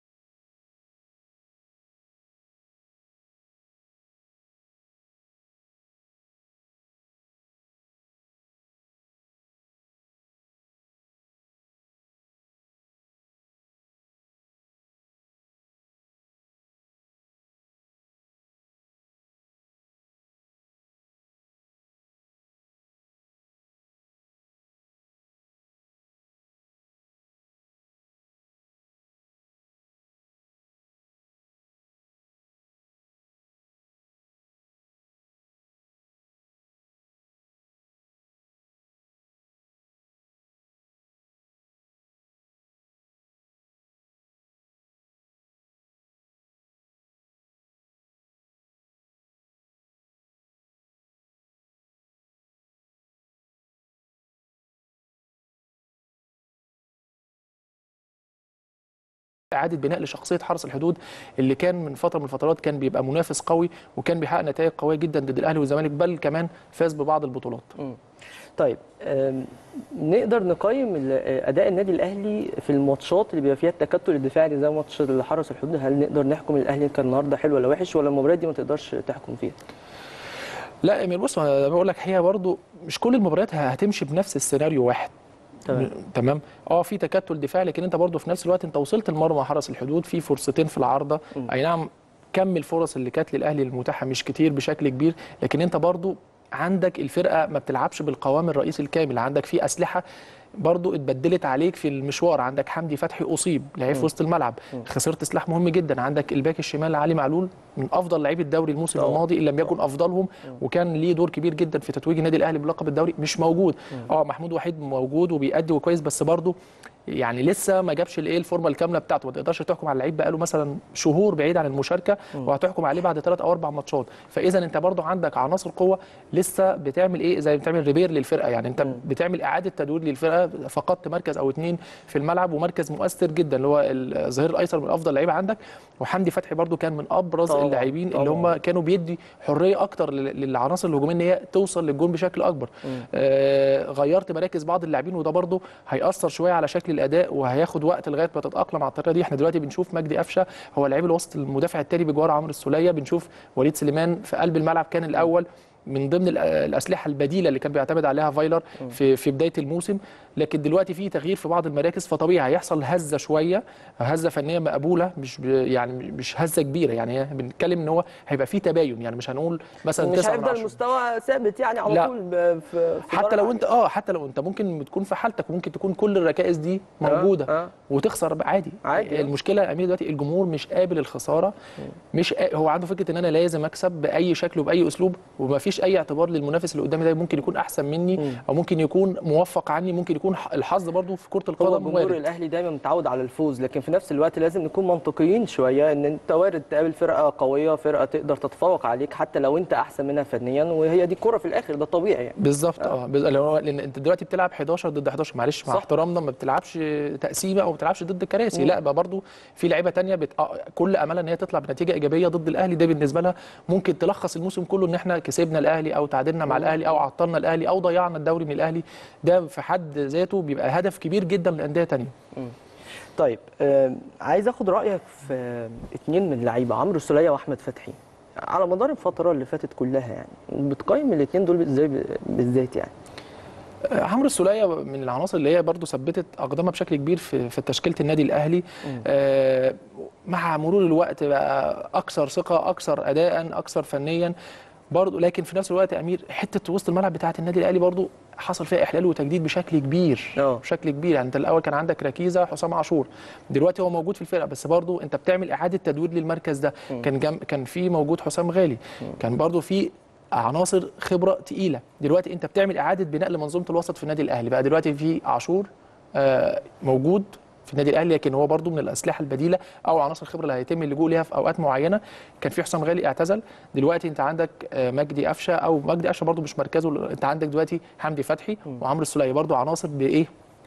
اعاده بناء لشخصيه حرس الحدود اللي كان من فتره من الفترات كان بيبقى منافس قوي وكان بيحقق نتائج قويه جدا ضد الاهلي والزمالك بل كمان فاز ببعض البطولات طيب آم، نقدر نقيم ال- اداء النادي الاهلي في الماتشات اللي بيبقى فيها التكتل الدفاعي زي ماتش حرس الحدود هل نقدر نحكم الاهلي كان النهارده حلو ولا وحش ولا المباريات دي ما تقدرش تحكم فيها لا يا امير بص انا بقول لك هي برضو مش كل المباريات هتمشي بنفس السيناريو واحد تمام. م- تمام اه في تكتل دفاعي لكن انت برضو في نفس الوقت انت وصلت المرمى حرس الحدود في فرصتين في العارضه اي نعم كم الفرص اللي كانت للاهلي المتاحه مش كتير بشكل كبير لكن انت برضو عندك الفرقه ما بتلعبش بالقوام الرئيسي الكامل عندك في اسلحه برضو اتبدلت عليك في المشوار عندك حمدي فتحي اصيب لعيب في وسط الملعب خسرت سلاح مهم جدا عندك الباك الشمال علي معلول من افضل لعيبه الدوري الموسم طبعا. الماضي ان لم يكن افضلهم وكان ليه دور كبير جدا في تتويج النادي الاهلي بلقب الدوري مش موجود اه محمود وحيد موجود وبيأدي وكويس بس برضه يعني لسه ما جابش الايه الفورمه الكامله بتاعته ما تقدرش تحكم على اللعيب بقاله مثلا شهور بعيد عن المشاركه وهتحكم عليه بعد ثلاث او اربع ماتشات فاذا انت برضه عندك عناصر قوه لسه بتعمل ايه زي بتعمل ريبير للفرقه يعني انت بتعمل اعاده تدوير للفرقه فقدت مركز او اثنين في الملعب ومركز مؤثر جدا اللي هو الظهير الايسر من افضل لعيبه عندك وحمدي فتحي برضه كان من ابرز طبعاً، اللاعبين اللي طبعاً. هم كانوا بيدي حريه اكتر لل- للعناصر الهجوميه ان هي توصل للجون بشكل اكبر آه غيرت مراكز بعض اللاعبين وده برضه هياثر شويه على شكل الاداء وهياخد وقت لغايه ما تتاقلم على الطريقه دي احنا دلوقتي بنشوف مجدي قفشه هو لعيب الوسط المدافع التاني بجوار عمرو السوليه بنشوف وليد سليمان في قلب الملعب كان الاول من ضمن الأ- الاسلحه البديله اللي كان بيعتمد عليها فايلر في في بدايه الموسم لكن دلوقتي في تغيير في بعض المراكز فطبيعي هيحصل هزه شويه هزه فنيه مقبوله مش ب- يعني مش هزه كبيره يعني بنتكلم ان هو هيبقى في تباين يعني مش هنقول مثلا مش تسعة من هيفضل عشرة. المستوى ثابت يعني على لا. طول ب- في في حتى درجة لو انت اه حتى لو انت ممكن تكون في حالتك وممكن تكون كل الركائز دي موجوده آه. وتخسر بقى عادي عادي، آه. المشكله يا امير دلوقتي الجمهور مش قابل الخساره مش قا... هو عنده فكره ان انا لازم اكسب باي شكل وباي اسلوب ومفيش مفيش اي اعتبار للمنافس اللي قدامي ده ممكن يكون احسن مني او ممكن يكون موفق عني ممكن يكون ح- الحظ برضو في كره هو القدم جمهور وارد الاهلي دايما متعود على الفوز لكن في نفس الوقت لازم نكون منطقيين شويه ان انت وارد تقابل فرقه قويه فرقه تقدر تتفوق عليك حتى لو انت احسن منها فنيا وهي دي الكوره في الاخر ده طبيعي يعني بالظبط اه بز- لو- لان انت دلوقتي بتلعب 11 ضد 11 معلش مع صح. احترامنا ما بتلعبش تقسيمه او ما بتلعبش ضد كراسي لا بقى برضو في لعيبه تانية بت... آه، كل املها ان هي تطلع بنتيجه ايجابيه ضد الاهلي ده بالنسبه لها ممكن تلخص الموسم كله ان احنا كسبنا الاهلي او تعادلنا مع الاهلي او عطلنا الاهلي او ضيعنا الدوري من الاهلي ده في حد ذاته بيبقى هدف كبير جدا لانديه تانية طيب آه عايز اخد رايك في آه، اتنين من اللعيبه عمرو السوليه واحمد فتحي على مدار الفتره اللي فاتت كلها يعني بتقيم الاثنين دول ازاي ب- بالذات يعني آه، عمرو السوليه من العناصر اللي هي برضو ثبتت اقدامها بشكل كبير في في تشكيله النادي الاهلي آه، مع مرور الوقت بقى اكثر ثقه اكثر اداء اكثر فنيا برضو لكن في نفس الوقت يا امير حته وسط الملعب بتاعه النادي الاهلي برضو حصل فيها احلال وتجديد بشكل كبير اه. بشكل كبير يعني انت الاول كان عندك ركيزه حسام عاشور دلوقتي هو موجود في الفرقه بس برضو انت بتعمل اعاده تدوير للمركز ده كان جم... كان في موجود حسام غالي كان برضو في عناصر خبره تقيله دلوقتي انت بتعمل اعاده بناء لمنظومه الوسط في النادي الاهلي بقى دلوقتي في عاشور آه، موجود في النادي الاهلي لكن هو برضو من الاسلحه البديله او عناصر الخبره اللي هيتم اللجوء ليها في اوقات معينه كان في حسام غالي اعتزل دلوقتي انت عندك آه، مجدي قفشه او مجدي قفشه برضو مش مركزه انت عندك دلوقتي حمدي فتحي وعمرو السوليه برضو عناصر بايه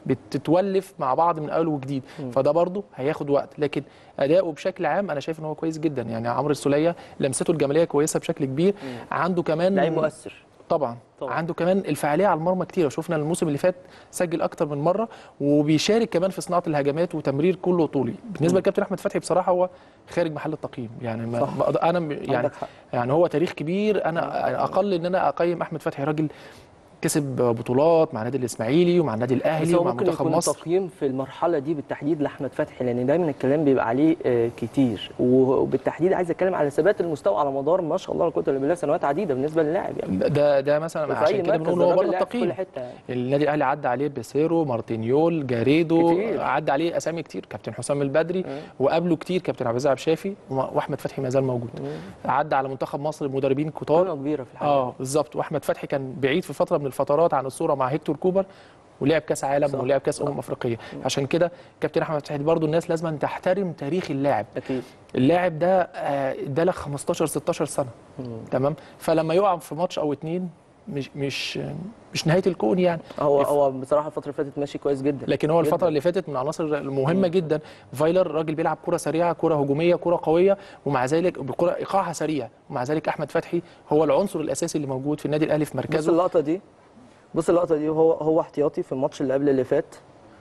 بتتولف مع بعض من اول وجديد فده برضه هياخد وقت لكن اداؤه بشكل عام انا شايف ان هو كويس جدا يعني عمرو السوليه لمسته الجماليه كويسه بشكل كبير عنده كمان لعيب مؤثر طبعا. طبعاً. طبعا عنده كمان الفعاليه على المرمى كتير شفنا الموسم اللي فات سجل اكتر من مره وبيشارك كمان في صناعه الهجمات وتمرير كله طولي بالنسبه لكابتن احمد فتحي بصراحه هو خارج محل التقييم يعني ما صح. ما أقدر- انا م- يعني عندك حق. يعني هو تاريخ كبير انا اقل ان انا اقيم احمد فتحي راجل كسب بطولات مع النادي الاسماعيلي ومع النادي بس الاهلي هو ومع ممكن منتخب يكون مصر التقييم في المرحله دي بالتحديد لاحمد فتحي لان دايما الكلام بيبقى عليه آه، كتير وبالتحديد عايز اتكلم على ثبات المستوى على مدار ما شاء الله لا قوه الا بالله سنوات عديده بالنسبه للاعب يعني ده ده مثلا في اي عشان كده مركز بنقول هو الراجل بره لاعب في كل التقييم حته يعني النادي الاهلي عدى عليه بيسيرو مارتينيول جاريدو كتير. عدى عليه اسامي كتير كابتن حسام البدري وقبله كتير كابتن عبد العزيز عبد الشافي وما- واحمد فتحي ما زال موجود عدى على منتخب مصر مدربين كتار قيمه كبيره في الحقيقه اه بالظبط واحمد فتحي كان بعيد في فتره من الفترات عن الصوره مع هيكتور كوبر ولعب كاس عالم صح، ولعب كاس امم افريقيه عشان كده كابتن احمد فتحي برضو الناس لازم أن تحترم تاريخ اللاعب اكيد اللاعب ده آه، ادالك 15 16 سنه تمام فلما يقع في ماتش او اتنين مش مش مش نهايه الكون يعني هو هو بصراحه الفتره اللي فاتت ماشي كويس جدا لكن هو الفتره جداً. اللي فاتت من العناصر المهمه جدا فايلر راجل بيلعب كره سريعه كره هجوميه كره قويه ومع ذلك بكره ايقاعها سريع ومع ذلك احمد فتحي هو العنصر الاساسي اللي موجود في النادي الاهلي في بص مركزه اللقطه دي بص اللقطه دي هو هو احتياطي في الماتش اللي قبل اللي فات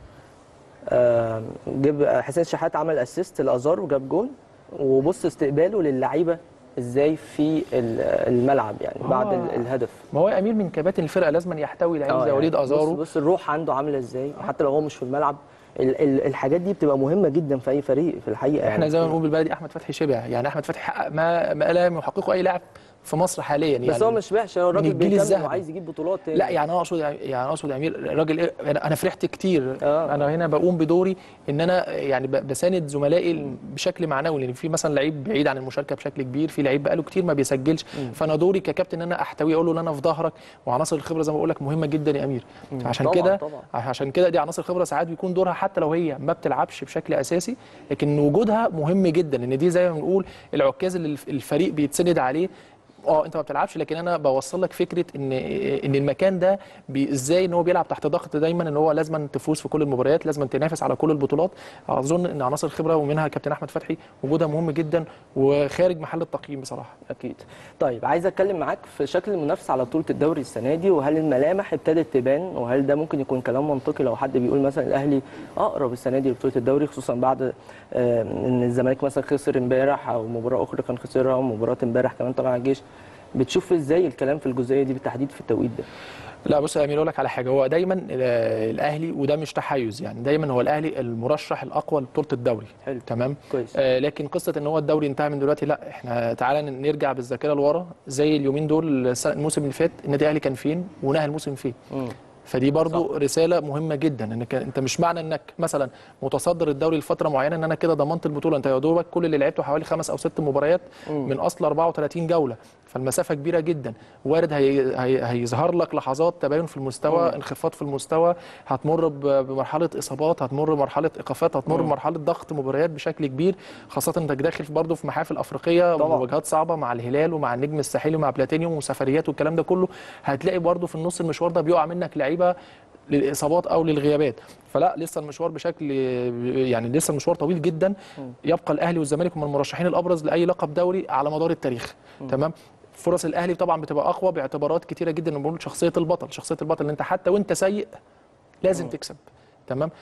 آه، جاب حسين شحات عمل اسيست لازار وجاب جول وبص استقباله للعيبه ازاي في ال- الملعب يعني بعد آه. ال- الهدف ما هو امير من كباتن الفرقه لازم يحتوي لعيب زي يعني وليد بص, ازارو بص الروح عنده عامله ازاي حتى لو هو مش في الملعب ال- ال- الحاجات دي بتبقى مهمه جدا في اي فريق في الحقيقه احنا يعني زي ما بنقول بالبلدي احمد فتحي شبع يعني احمد فتحي حقق ما ما لا يحققه اي لاعب في مصر حاليا يعني بس هو مش وحش هو الراجل الجيل بيكمل الذهبي. وعايز يجيب بطولات تاني لا يعني انا اقصد يعني انا اقصد يا امير الراجل ايه انا أنا فرحت كتير آه. انا هنا بقوم بدوري ان انا يعني ب- بساند زملائي بشكل معنوي لان في مثلا لعيب بعيد عن المشاركه بشكل كبير في لعيب بقاله كتير ما بيسجلش فانا دوري ككابتن ان انا احتويه اقول له ان انا في ظهرك وعناصر الخبره زي ما بقول لك مهمه جدا يا امير عشان طبعاً، كده طبعاً. عشان كده دي عناصر خبره ساعات بيكون دورها حتى لو هي ما بتلعبش بشكل اساسي لكن وجودها مهم جدا ان دي زي ما بنقول العكاز اللي الف- الفريق بيتسند عليه اه انت ما بتلعبش لكن انا بوصل لك فكره ان ان المكان ده بي- ازاي ان هو بيلعب تحت ضغط دايما ان هو لازم تفوز في كل المباريات لازم تنافس على كل البطولات اظن ان عناصر الخبره ومنها كابتن احمد فتحي وجودها مهم جدا وخارج محل التقييم بصراحه اكيد طيب عايز اتكلم معاك في شكل المنافسه على بطوله الدوري السنه دي وهل الملامح ابتدت تبان وهل ده ممكن يكون كلام منطقي لو حد بيقول مثلا الاهلي اقرب السنه دي لبطوله الدوري خصوصا بعد آه، ان الزمالك مثلا خسر امبارح او مباراه اخرى كان خسرها ومباراه امبارح كمان طبعا الجيش بتشوف ازاي الكلام في الجزئيه دي بالتحديد في التوقيت ده لا بص يا امير اقول لك على حاجه هو دايما ال- الاهلي وده مش تحيز يعني دايما هو الاهلي المرشح الاقوى لبطوله الدوري حلو. تمام كويس. آه لكن قصه ان هو الدوري انتهى من دلوقتي لا احنا تعالى نرجع بالذاكره لورا زي اليومين دول السنة- الموسم اللي فات النادي الاهلي كان فين ونهى الموسم فين فدي برضو صح. رساله مهمه جدا انك انت مش معنى انك مثلا متصدر الدوري لفتره معينه ان انا كده ضمنت البطوله انت يا دوبك كل اللي لعبته حوالي خمس او ست مباريات من اصل 34 جوله فالمسافه كبيره جدا وارد هي هي هيظهر لك لحظات تباين في المستوى مم. انخفاض في المستوى هتمر ب- بمرحله اصابات هتمر بمرحله ايقافات هتمر مم. بمرحله ضغط مباريات بشكل كبير خاصه انك داخل برضه في محافل افريقيه طبعاً. مواجهات صعبه مع الهلال ومع النجم الساحلي ومع بلاتينيوم وسفريات والكلام ده كله هتلاقي برضه في النص المشوار ده بيقع منك لعيبه للاصابات او للغيابات فلا لسه المشوار بشكل يعني لسه المشوار طويل جدا يبقى الاهلي والزمالك هم المرشحين الابرز لاي لقب دوري على مدار التاريخ تمام فرص الاهلي طبعا بتبقى اقوى باعتبارات كتيره جدا بنقول شخصيه البطل شخصيه البطل ان انت حتى وانت سيء لازم تكسب تمام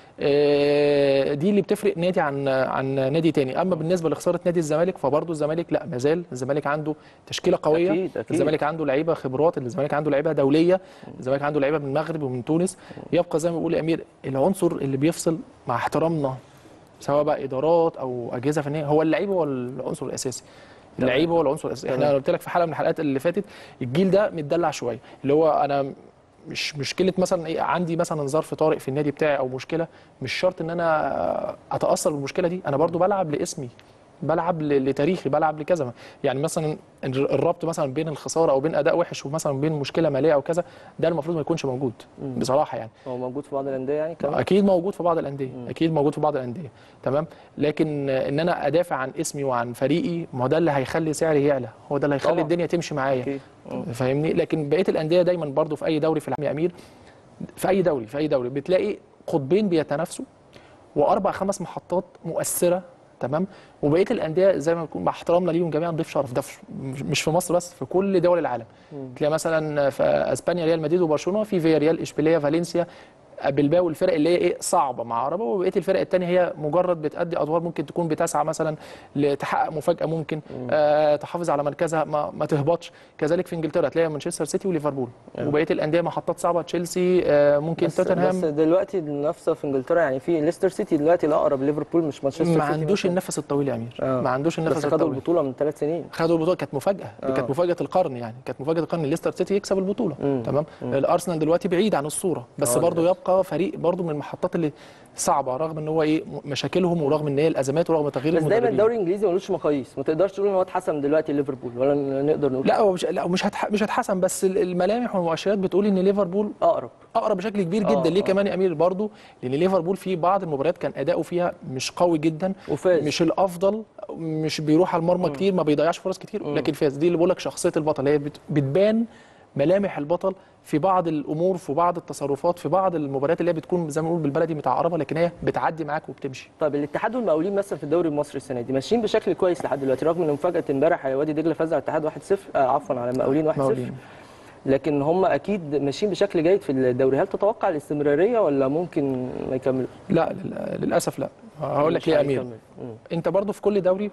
آه، دي اللي بتفرق نادي عن عن نادي تاني اما بالنسبه لخساره نادي الزمالك فبرضه الزمالك لا مازال الزمالك عنده تشكيله قويه أكيد، أكيد. الزمالك عنده لعيبه خبرات الزمالك عنده لعيبه دوليه الزمالك عنده لعيبه من المغرب ومن تونس يبقى زي ما بيقول يا امير العنصر اللي بيفصل مع احترامنا سواء بقى ادارات او اجهزه فنيه هو اللعيب هو العنصر الاساسي اللعيب هو العنصر الاساسي احنا تمام. قلت لك في حلقه من الحلقات اللي فاتت الجيل ده متدلع شويه اللي هو انا مش مشكله مثلا ايه عندي مثلا ظرف طارئ في النادي بتاعي او مشكله مش شرط ان انا اتاثر بالمشكله دي انا برضو بلعب لاسمي بلعب ل- لتاريخي بلعب لكذا يعني مثلا الر- الربط مثلا بين الخساره او بين اداء وحش ومثلا بين مشكله ماليه او كذا ده المفروض ما يكونش موجود بصراحه يعني هو موجود في بعض الانديه يعني كمان اكيد موجود في بعض الانديه اكيد موجود في بعض الانديه تمام لكن ان انا ادافع عن اسمي وعن فريقي ما هو ده اللي هيخلي سعري يعلى هو ده اللي هيخلي طبعاً. الدنيا تمشي معايا أكيد. فاهمني لكن بقيه الانديه دايما برضو في اي دوري في العالم يا امير في اي دوري في اي دوري بتلاقي قطبين بيتنافسوا واربع خمس محطات مؤثره تمام وبقيه الانديه زي ما يكون مع احترامنا ليهم جميعا ضيف شرف ده في- مش في مصر بس في كل دول العالم تلاقي مثلا في اسبانيا ريال مدريد وبرشلونه في فيا ريال اشبيليه فالنسيا بلباو الفرق اللي هي ايه صعبه معربه وبقيه الفرق الثانيه هي مجرد بتأدي ادوار ممكن تكون بتسعى مثلا لتحقق مفاجاه ممكن آه تحافظ على مركزها ما, ما تهبطش كذلك في انجلترا تلاقي مانشستر سيتي وليفربول وبقيه الانديه محطات صعبه تشيلسي آه ممكن بس, توتنهام بس دلوقتي المنافسه في انجلترا يعني في ليستر سيتي دلوقتي الاقرب ليفربول مش مانشستر ما سيتي عندوش مثلاً. النفس الطويل يا امير آه. ما عندوش النفس بس خدوا الطويل البطوله من ثلاث سنين خدوا البطوله كانت مفاجاه دي آه. كانت مفاجاه القرن يعني كانت مفاجاه القرن ليستر سيتي يكسب البطوله مم. تمام الارسنال دلوقتي بعيد عن الصوره بس آه، برضه يبقى فريق برضه من المحطات اللي صعبه رغم ان هو ايه مشاكلهم ورغم ان هي الازمات ورغم تغيير بس دايما المدربين الدوري الانجليزي ملوش مقاييس ما تقدرش تقول ان هو اتحسن دلوقتي ليفربول ولا نقدر نقول لا هو مش لا هو مش هتح... مش هتحسن بس ال- الملامح والمؤشرات بتقول ان ليفربول اقرب اقرب بشكل كبير آه، جدا ليه آه. كمان يا امير برضه لان ليفربول في بعض المباريات كان اداؤه فيها مش قوي جدا وفاز مش الافضل مش بيروح على المرمى كتير ما بيضيعش فرص كتير لكن فاز دي اللي بقول لك شخصيه البطل هي بت- بتبان ملامح البطل في بعض الامور في بعض التصرفات في بعض المباريات اللي هي بتكون زي ما بنقول بالبلدي متعقربه لكن هي بتعدي معاك وبتمشي طيب الاتحاد والمقاولين مثلا في الدوري المصري السنه دي ماشيين بشكل كويس لحد دلوقتي رغم ان مفاجاه امبارح وادي دجله فاز على الاتحاد 1-0 آه عفوا على المقاولين 1-0 مقاولين. لكن هم اكيد ماشيين بشكل جيد في الدوري هل تتوقع الاستمراريه ولا ممكن ما يكملوا لا لل- للاسف لا هقول لك مش ليه يا امير هيكمل. مم. انت برضو في كل دوري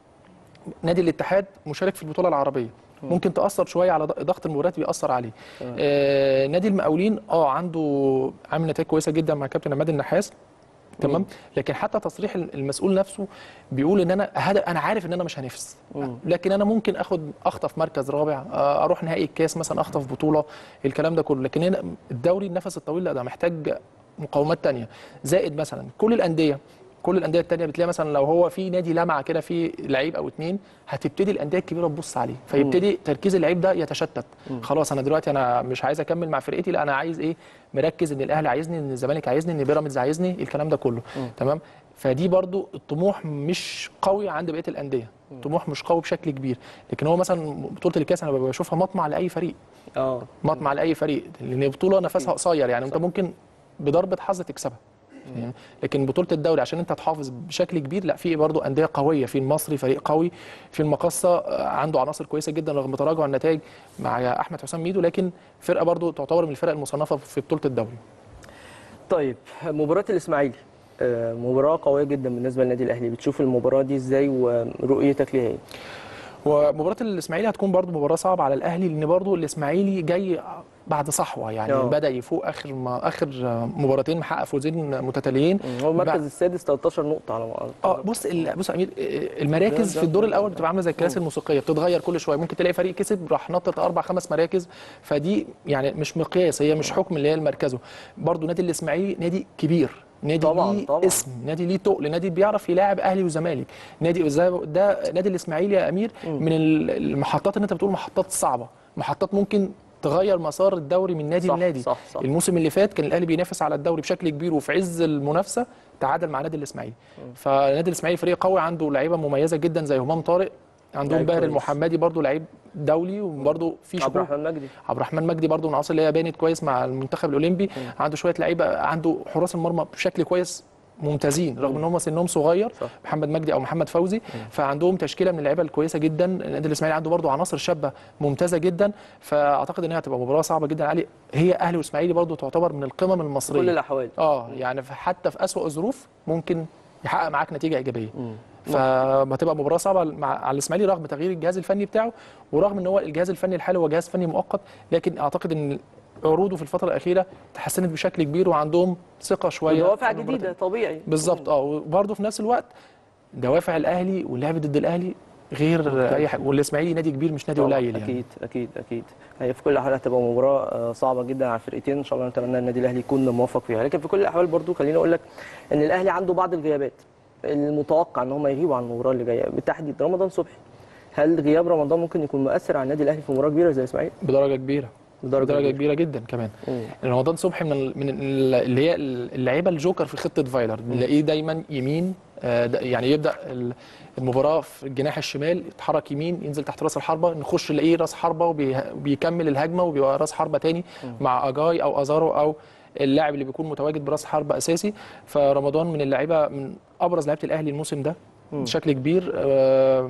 نادي الاتحاد مشارك في البطوله العربيه ممكن تاثر شويه على ض- ضغط المباريات بيأثر عليه آه نادي المقاولين اه عنده عامل نتائج كويسه جدا مع كابتن عماد النحاس تمام لكن حتى تصريح المسؤول نفسه بيقول ان انا هدف انا عارف ان انا مش هنافس لكن انا ممكن اخد اخطف مركز رابع آه، اروح نهائي الكاس مثلا اخطف بطوله الكلام ده كله لكن هنا الدوري النفس الطويل لا ده محتاج مقومات تانية زائد مثلا كل الانديه كل الانديه التانية بتلاقي مثلا لو هو في نادي لمعه كده في لعيب او اتنين هتبتدي الانديه الكبيره تبص عليه فيبتدي تركيز اللعيب ده يتشتت خلاص انا دلوقتي انا مش عايز اكمل مع فرقتي لا انا عايز ايه مركز ان الاهلي عايزني ان الزمالك عايزني ان بيراميدز عايزني الكلام ده كله تمام فدي برضو الطموح مش قوي عند بقيه الانديه الطموح مش قوي بشكل كبير لكن هو مثلا بطوله الكاس انا بشوفها مطمع لاي فريق اه مطمع لاي فريق لان بطوله نفسها قصير يعني انت ممكن بضربه حظ تكسبها يعني لكن بطوله الدوري عشان انت تحافظ بشكل كبير لا في برضه انديه قويه في المصري فريق قوي في المقصه آه، عنده عناصر كويسه جدا رغم تراجع النتائج مع احمد حسام ميدو لكن فرقه برضه تعتبر من الفرق المصنفه في بطوله الدوري طيب مباراة الإسماعيلي آه، مباراة قوية جدا بالنسبة للنادي الأهلي بتشوف المباراة دي إزاي ورؤيتك ليها إيه؟ ومباراه الاسماعيلي هتكون برضه مباراه صعبه على الاهلي لان برضه الاسماعيلي جاي بعد صحوه يعني آه. بدا يفوق اخر ما اخر مباراتين محقق فوزين متتاليين هو المركز السادس 13 نقطه على ما اه بص ال- بص يا امير آه، المراكز ده- في الدور الاول بتبقى عامله زي الكراسي الموسيقيه بتتغير كل شويه ممكن تلاقي فريق كسب راح نطط اربع خمس مراكز فدي يعني مش مقياس هي مش حكم اللي هي مركزه برضو نادي الاسماعيلي نادي كبير نادي طبعاً، ليه طبعاً. اسم نادي ليه تقل نادي بيعرف يلاعب اهلي وزمالك نادي زي ده نادي الاسماعيلي يا امير من ال- المحطات اللي انت بتقول محطات صعبه محطات ممكن تغير مسار الدوري من نادي صح، لنادي صح، صح. الموسم اللي فات كان الاهلي بينافس على الدوري بشكل كبير وفي عز المنافسه تعادل مع نادي الاسماعيلي فنادي الاسماعيلي فريق قوي عنده لعيبه مميزه جدا زي همام طارق عندهم لعيب باهر كويس. المحمدي برضو لعيب دولي وبرضو في عبد شكوك الرحمن مجدي عبد الرحمن مجدي برضو من العناصر اللي هي بانت كويس مع المنتخب الاولمبي عنده شويه لعيبه عنده حراس المرمى بشكل كويس ممتازين رغم ان هم سنهم صغير صح. محمد مجدي او محمد فوزي فعندهم تشكيله من اللعيبه الكويسه جدا النادي الاسماعيلي عنده برضو عناصر شابه ممتازه جدا فاعتقد ان هي هتبقى مباراه صعبه جدا علي هي اهلي واسماعيلي برضو تعتبر من القمم المصريه كل الاحوال اه يعني في- حتى في اسوأ الظروف ممكن يحقق معاك نتيجه ايجابيه فهتبقى مباراه صعبه مع على الاسماعيلي رغم تغيير الجهاز الفني بتاعه ورغم ان هو الجهاز الفني الحالي هو جهاز فني مؤقت لكن اعتقد ان عروضه في الفتره الاخيره تحسنت بشكل كبير وعندهم ثقه شويه دوافع في المباراتين. جديده طبيعي بالظبط اه وبرضه في نفس الوقت دوافع الاهلي واللعب ضد الاهلي غير اي حاجه والاسماعيلي نادي كبير مش نادي طبعاً، قليل يعني اكيد اكيد اكيد هي في كل الاحوال هتبقى مباراه آه، صعبه جدا على الفرقتين ان شاء الله نتمنى النادي الاهلي يكون موفق فيها لكن في كل الاحوال برضو خليني اقول لك ان الاهلي عنده بعض الغيابات المتوقع ان هم يغيبوا عن المباراه اللي جايه بالتحديد رمضان صبحي هل غياب رمضان ممكن يكون مؤثر على النادي الاهلي في مباراه كبيره زي الاسماعيلي بدرجه كبيره بدرجة بدرجه كبيرة. كبيره جدا كمان مم. رمضان صبحي من ال- من ال- اللي هي اللعيبه الجوكر في خطه فايلر نلاقيه دايما يمين آه، ده- يعني يبدا ال- المباراه في الجناح الشمال يتحرك يمين ينزل تحت راس الحربه نخش نلاقيه راس حربه وبيكمل الهجمه وبيبقى راس حربه تاني مع اجاي او ازارو او اللاعب اللي بيكون متواجد براس حربه اساسي فرمضان من اللعيبه من ابرز لعيبه الاهلي الموسم ده بشكل كبير آه،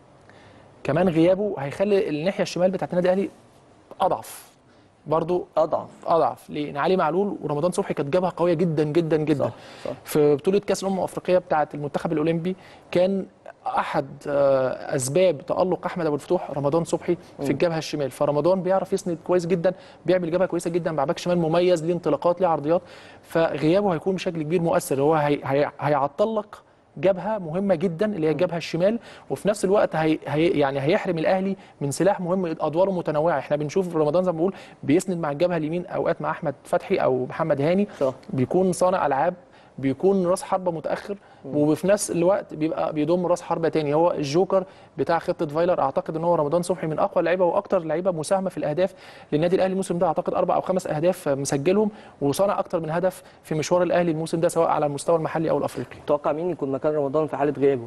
كمان غيابه هيخلي الناحيه الشمال بتاعت النادي الاهلي اضعف برضو اضعف اضعف ليه؟ لان علي معلول ورمضان صبحي كانت جبهه قويه جدا جدا جدا صح، صح. في بطوله كاس الامم الافريقيه بتاعه المنتخب الاولمبي كان احد آه، اسباب تالق احمد ابو الفتوح رمضان صبحي في الجبهه الشمال فرمضان بيعرف يسند كويس جدا بيعمل جبهه كويسه جدا مع باك شمال مميز ليه انطلاقات ليه عرضيات فغيابه هيكون بشكل كبير مؤثر هو هي هي هيعطل لك جبهه مهمه جدا اللي هي الجبهه الشمال وفي نفس الوقت هي هي يعني هيحرم الاهلي من سلاح مهم ادواره متنوعه احنا بنشوف رمضان زي ما بقول بيسند مع الجبهه اليمين اوقات مع احمد فتحي او محمد هاني صح. بيكون صانع العاب بيكون راس حربه متاخر وفي نفس الوقت بيبقى بيضم راس حربه تاني هو الجوكر بتاع خطه فايلر اعتقد ان هو رمضان صبحي من اقوى اللعيبه واكتر لعيبه مساهمه في الاهداف للنادي الاهلي الموسم ده اعتقد اربع او خمس اهداف مسجلهم وصنع اكتر من هدف في مشوار الاهلي الموسم ده سواء على المستوى المحلي او الافريقي تتوقع مين يكون مكان رمضان في حاله غيابه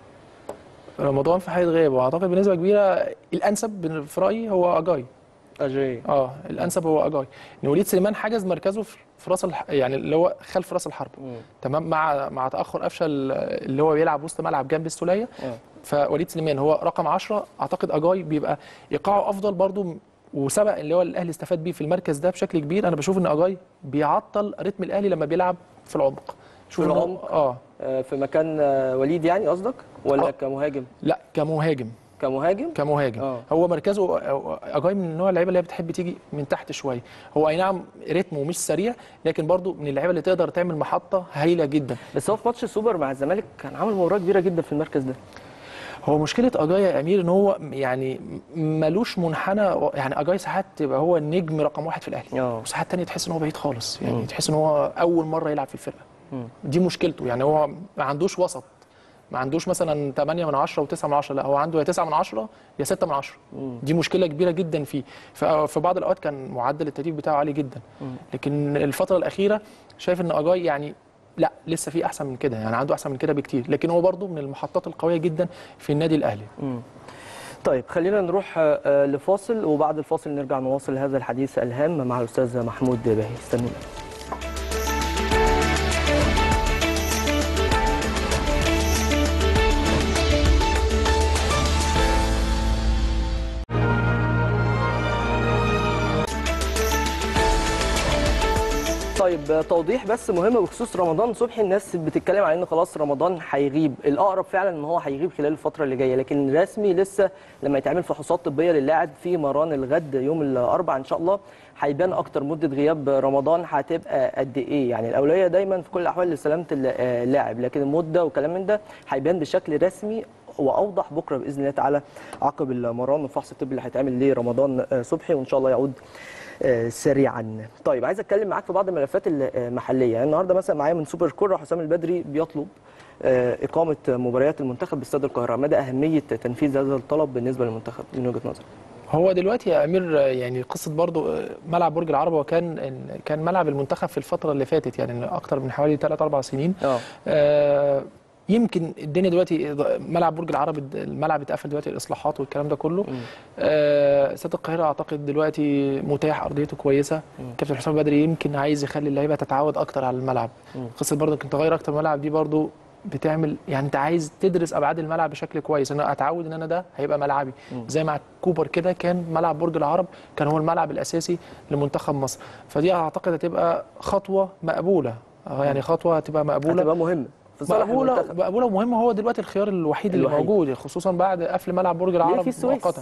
رمضان في حاله غياب واعتقد بنسبه كبيره الانسب في رايي هو اجاي اجاي اه الانسب هو اجاي ان وليد سليمان حجز مركزه في في راس الح... يعني اللي هو خلف راس الحرب تمام مع مع تاخر قفشه ال- اللي هو بيلعب وسط ملعب جنب السوليه آه. فوليد سليمان هو رقم 10 اعتقد اجاي بيبقى ايقاعه افضل برضو م- وسبق اللي هو الاهلي استفاد بيه في المركز ده بشكل كبير انا بشوف ان اجاي بيعطل رتم الاهلي لما بيلعب في العمق شوف في إن هو- العمق؟ اه آه، في مكان آه، وليد يعني قصدك ولا آه. كمهاجم لا كمهاجم كمهاجم كمهاجم آه. هو مركزه اجاي من النوع اللعيبه اللي هي بتحب تيجي من تحت شويه هو اي نعم رتمه مش سريع لكن برضو من اللعيبه اللي تقدر تعمل محطه هايله جدا بس هو في ماتش السوبر مع الزمالك كان عامل مباراه كبيره جدا في المركز ده هو مشكله اجاي يا امير ان هو يعني ملوش منحنى يعني اجاي ساعات تبقى هو النجم رقم واحد في الاهلي آه. وساعات تانية تحس ان هو بعيد خالص يعني تحس ان هو اول مره يلعب في الفرقه دي مشكلته يعني هو ما عندوش وسط ما عندوش مثلا 8 من 10 و9 من 10 لا هو عنده يا 9 من 10 يا 6 من 10 دي مشكله كبيره جدا فيه ف- في بعض الاوقات كان معدل التدريب بتاعه عالي جدا لكن الفتره الاخيره شايف ان اجاي يعني لا لسه في احسن من كده يعني عنده احسن من كده بكتير لكن هو برضه من المحطات القويه جدا في النادي الاهلي طيب خلينا نروح آه، آه، لفاصل وبعد الفاصل نرجع نواصل هذا الحديث الهام مع الاستاذ محمود باهي استنونا طيب توضيح بس مهم بخصوص رمضان صبحي الناس بتتكلم على ان خلاص رمضان هيغيب الاقرب فعلا ان هو هيغيب خلال الفتره اللي جايه لكن رسمي لسه لما يتعمل فحوصات طبيه للاعب في مران الغد يوم الاربعاء ان شاء الله هيبان اكتر مده غياب رمضان هتبقى قد ايه يعني الاولويه دايما في كل الاحوال لسلامه اللاعب لكن المده وكلام من ده هيبان بشكل رسمي واوضح بكره باذن الله تعالى عقب المران والفحص الطبي اللي هيتعمل لرمضان صبحي وان شاء الله يعود آه، سريعا طيب عايز اتكلم معاك في بعض الملفات المحليه يعني النهارده مثلا معايا من سوبر كوره حسام البدري بيطلب آه، اقامه مباريات المنتخب باستاد القاهره مدى اهميه تنفيذ هذا الطلب بالنسبه للمنتخب من وجهه نظرك هو دلوقتي يا امير آه، يعني قصه برضو آه، ملعب برج العرب هو كان إن- كان ملعب المنتخب في الفتره اللي فاتت يعني اكتر من حوالي 3 4 سنين اه آه، يمكن الدنيا دلوقتي ملعب برج العرب الملعب اتقفل دلوقتي الاصلاحات والكلام ده كله آه، استاد القاهره اعتقد دلوقتي متاح ارضيته كويسه كابتن حسام بدري يمكن عايز يخلي اللعيبه تتعود اكتر على الملعب قصه برضه انك تغير اكتر الملعب دي برضه بتعمل يعني انت عايز تدرس ابعاد الملعب بشكل كويس انا اتعود ان انا ده هيبقى ملعبي زي مع كوبر كده كان ملعب برج العرب كان هو الملعب الاساسي لمنتخب مصر فدي اعتقد هتبقى خطوه مقبوله آه، يعني خطوه هتبقى مقبوله هتبقى مهمه في صالح مقبوله المنتخب مقبوله ومهمه هو دلوقتي الخيار الوحيد اللي الوحيد. موجود خصوصا بعد قفل ملعب برج العرب في السويس. مؤقتا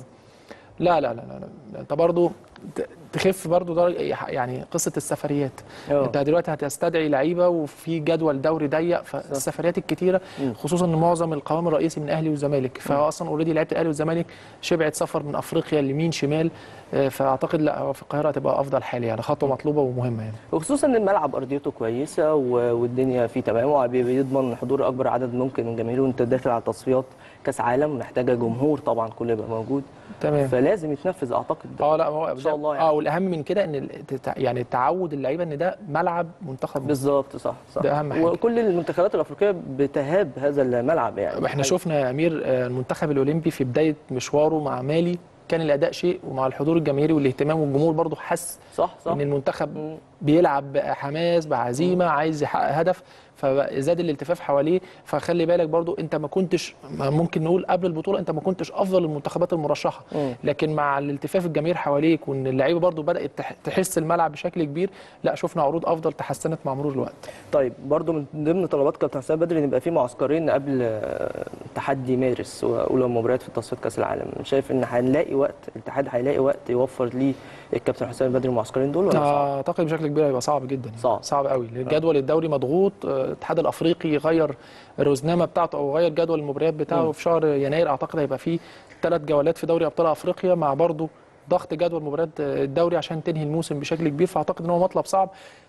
لا لا لا لا, لا. انت برضو ت- تخف برضو درجة يعني قصه السفريات أوه. انت دلوقتي هتستدعي لعيبه وفي جدول دوري ضيق فالسفريات الكتيره خصوصا ان معظم القوام الرئيسي من اهلي وزمالك فاصلا اوريدي لعيبه الاهلي والزمالك شبعت سفر من افريقيا لمين شمال آه، فاعتقد لا هو في القاهره هتبقى افضل حال يعني خطوه مطلوبه ومهمه يعني وخصوصا ان الملعب ارضيته كويسه و- والدنيا فيه تمام وبيضمن حضور اكبر عدد ممكن من جماهير وانت داخل على تصفيات كاس عالم محتاجه جمهور طبعا كله يبقى موجود تمام فلازم يتنفذ اعتقد اه لا هو إن شاء الله يعني. اه والاهم من كده ان ال- تتع- يعني تعود اللعيبه ان ده ملعب منتخب مصر. بالظبط صح صح ده أهم حاجة. وكل المنتخبات الافريقيه بتهاب هذا الملعب يعني احنا شفنا يا امير آه، المنتخب الاولمبي في بدايه مشواره مع مالي كان الاداء شيء ومع الحضور الجماهيري والاهتمام والجمهور برضه حس صح صح ان المنتخب بيلعب بحماس بعزيمه عايز يحقق هدف فزاد الالتفاف حواليه فخلي بالك برضو انت ما كنتش ما ممكن نقول قبل البطوله انت ما كنتش افضل المنتخبات المرشحه مم. لكن مع الالتفاف الجماهير حواليك وان اللعيبه برضو بدات تح- تحس الملعب بشكل كبير لا شفنا عروض افضل تحسنت مع مرور الوقت طيب برضو من ضمن طلبات كابتن حسام بدري ان يبقى في معسكرين قبل آه، تحدي مارس واولى المباريات في تصفيات كاس العالم شايف ان هنلاقي وقت الاتحاد هيلاقي وقت يوفر ليه الكابتن حسام بدري المعسكرين دول ولا صعب؟ اعتقد بشكل كبير هيبقى صعب جدا يعني. صعب. صعب قوي الجدول الدوري مضغوط آه، الاتحاد الافريقي يغير الرزنامه بتاعته او يغير جدول المباريات بتاعه في شهر يناير اعتقد هيبقى فيه ثلاث جولات في دوري ابطال افريقيا مع برضه ضغط جدول مباريات آه، الدوري عشان تنهي الموسم بشكل كبير فاعتقد ان هو مطلب صعب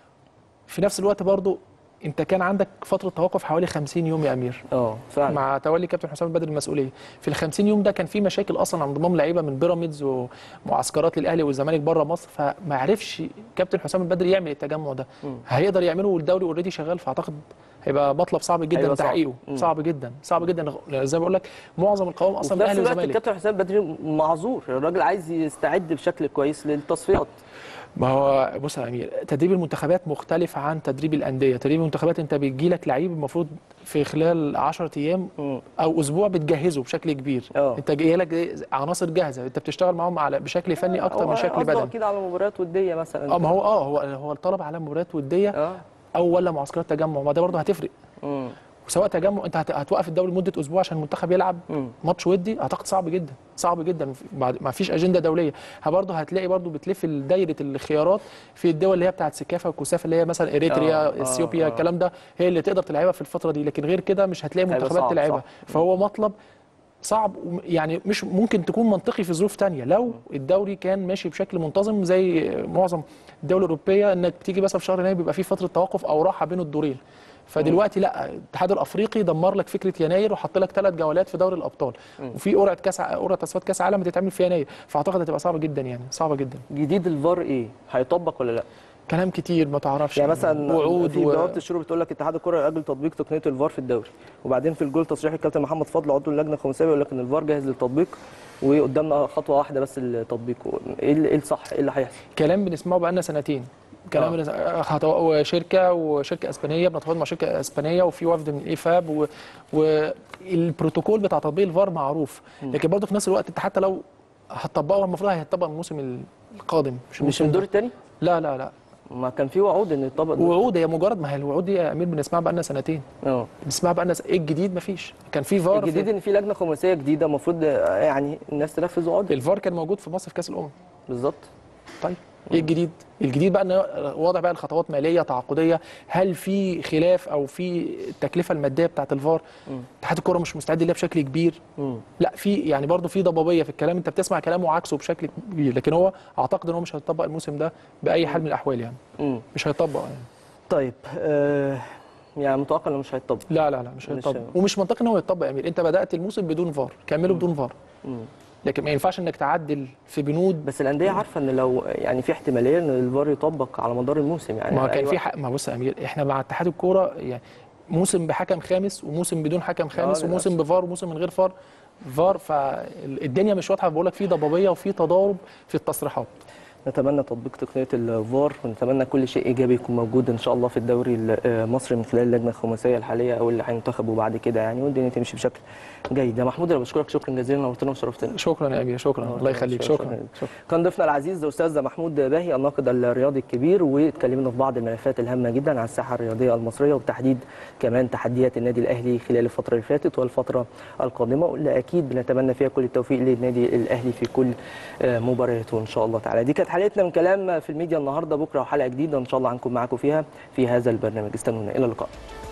في نفس الوقت برضه انت كان عندك فتره توقف حوالي 50 يوم يا امير اه فعلا مع تولي كابتن حسام بدري المسؤوليه في ال 50 يوم ده كان في مشاكل اصلا عن انضمام لعيبه من بيراميدز ومعسكرات للاهلي والزمالك بره مصر فما عرفش كابتن حسام البدري يعمل التجمع ده هيقدر يعمله والدوري اوريدي شغال فاعتقد هيبقى مطلب صعب جدا هيبقى صعب. تحقيقه مم. صعب جدا صعب جدا زي ما بقول لك معظم القوام وفي اصلا نفس الاهلي الوقت والزمالك الكابتن حسام بدري معذور الراجل عايز يستعد بشكل كويس للتصفيات ما هو بص يا امير تدريب المنتخبات مختلف عن تدريب الانديه تدريب المنتخبات انت بيجي لك لعيب المفروض في خلال 10 ايام مم. او اسبوع بتجهزه بشكل كبير اه. انت جاي لك إيه؟ عناصر جاهزه انت بتشتغل معاهم على بشكل فني اكتر هو من شكل قصده بدني اكيد على مباريات وديه مثلا اه ما هو اه هو هو الطلب على مباريات وديه اه او ولا معسكرات تجمع ما ده برضه هتفرق مم. وسواء تجمع انت هت- هتوقف الدوري لمده اسبوع عشان المنتخب يلعب مم. ماتش ودي اعتقد صعب جدا صعب جدا بعد ما فيش اجنده دوليه برضه هتلاقي برضه بتلف دايره الخيارات في الدول اللي هي بتاعت سكافه وكوسافه اللي هي مثلا آه، اريتريا آه، اثيوبيا آه. الكلام ده هي اللي تقدر تلعبها في الفتره دي لكن غير كده مش هتلاقي هيبقى منتخبات صعب، تلعبها صح. فهو مطلب صعب وم- يعني مش ممكن تكون منطقي في ظروف تانية لو الدوري كان ماشي بشكل منتظم زي معظم الدول الاوروبيه انك بتيجي مثلا في شهر يناير بيبقى في فتره توقف او راحه بين الدورين فدلوقتي لا الاتحاد الافريقي دمر لك فكره يناير وحط لك ثلاث جولات في دوري الابطال وفي قرعه كاس ع- قرعه تصفيات كاس عالم هتتعمل في يناير فاعتقد هتبقى صعبه جدا يعني صعبه جدا جديد الفار ايه هيطبق ولا لا كلام كتير ما تعرفش يعني مثلا وعود في و... بوابه الشروق بتقول لك اتحاد الكره يؤجل تطبيق تقنيه الفار في الدوري وبعدين في الجول تصريح الكابتن محمد فضل عضو اللجنه الخماسيه بيقول لك ان الفار جاهز للتطبيق وقدامنا خطوه واحده بس التطبيق ايه اللي- إيه الصح ايه اللي هيحصل كلام بنسمعه بقالنا سنتين كلام آه. بنس... هتو- وشركه وشركه اسبانيه بنتفاوض مع شركه اسبانيه وفي وفد من ايفاب و... والبروتوكول بتاع تطبيق الفار معروف لكن برضه في نفس الوقت انت حتى لو هتطبقه المفروض هيتطبق الموسم القادم مش الموسم من ده. الدور الثاني لا لا لا ما كان في وعود ان يطبق ده. وعود هي مجرد ما هي الوعود دي يا امير بنسمعها بقى لنا سنتين اه بنسمعها بقى لنا س- ايه الجديد مفيش كان في فار الجديد في ان في لجنه خماسيه جديده المفروض آه، يعني الناس تنفذ وعود الفار كان موجود في مصر في كاس الامم بالظبط طيب ايه الجديد؟ الجديد بقى ان واضح بقى الخطوات ماليه تعاقديه هل في خلاف او في التكلفه الماديه بتاعت الفار اتحاد الكوره مش مستعد ليها بشكل كبير مم. لا في يعني برضه في ضبابيه في الكلام انت بتسمع كلامه عكسه بشكل كبير لكن هو اعتقد ان هو مش هيطبق الموسم ده باي حال من الاحوال يعني مم. مش هيطبق يعني طيب آه يعني متوقع انه مش هيطبق لا لا لا مش مش هيطبق هي- ومش منطقي ان هو يطبق يا امير انت بدات الموسم بدون فار كمله بدون فار مم. لكن ما ينفعش انك تعدل في بنود بس الانديه عارفه ان لو يعني في احتماليه ان الفار يطبق على مدار الموسم يعني ما على كان أي في وقت. حق ما بص يا امير احنا مع اتحاد الكوره يعني موسم بحكم خامس وموسم بدون حكم خامس للأسف. وموسم بفار وموسم من غير فار فار فالدنيا مش واضحه بقول لك في ضبابيه وفي تضارب في التصريحات نتمنى تطبيق تقنيه الفار ونتمنى كل شيء ايجابي يكون موجود ان شاء الله في الدوري المصري من خلال اللجنه الخماسيه الحاليه او اللي هينتخبوا بعد كده يعني والدنيا تمشي بشكل جيد يا محمود انا بشكرك شكرا جزيلا نورتنا وشرفتنا شكرا يا امير شكرا الله يخليك شكرا شكرا كان ضيفنا العزيز الاستاذ محمود باهي الناقد الرياضي الكبير واتكلمنا في بعض الملفات الهامه جدا عن الساحه الرياضيه المصريه وبالتحديد كمان تحديات النادي الاهلي خلال الفتره اللي فاتت والفتره القادمه واللي اكيد بنتمنى فيها كل التوفيق للنادي الاهلي في كل آه، مبارياته ان شاء الله تعالى دي كانت حلقتنا من كلام في الميديا النهارده بكره وحلقه جديده ان شاء الله هنكون معاكم فيها في هذا البرنامج استنونا الى اللقاء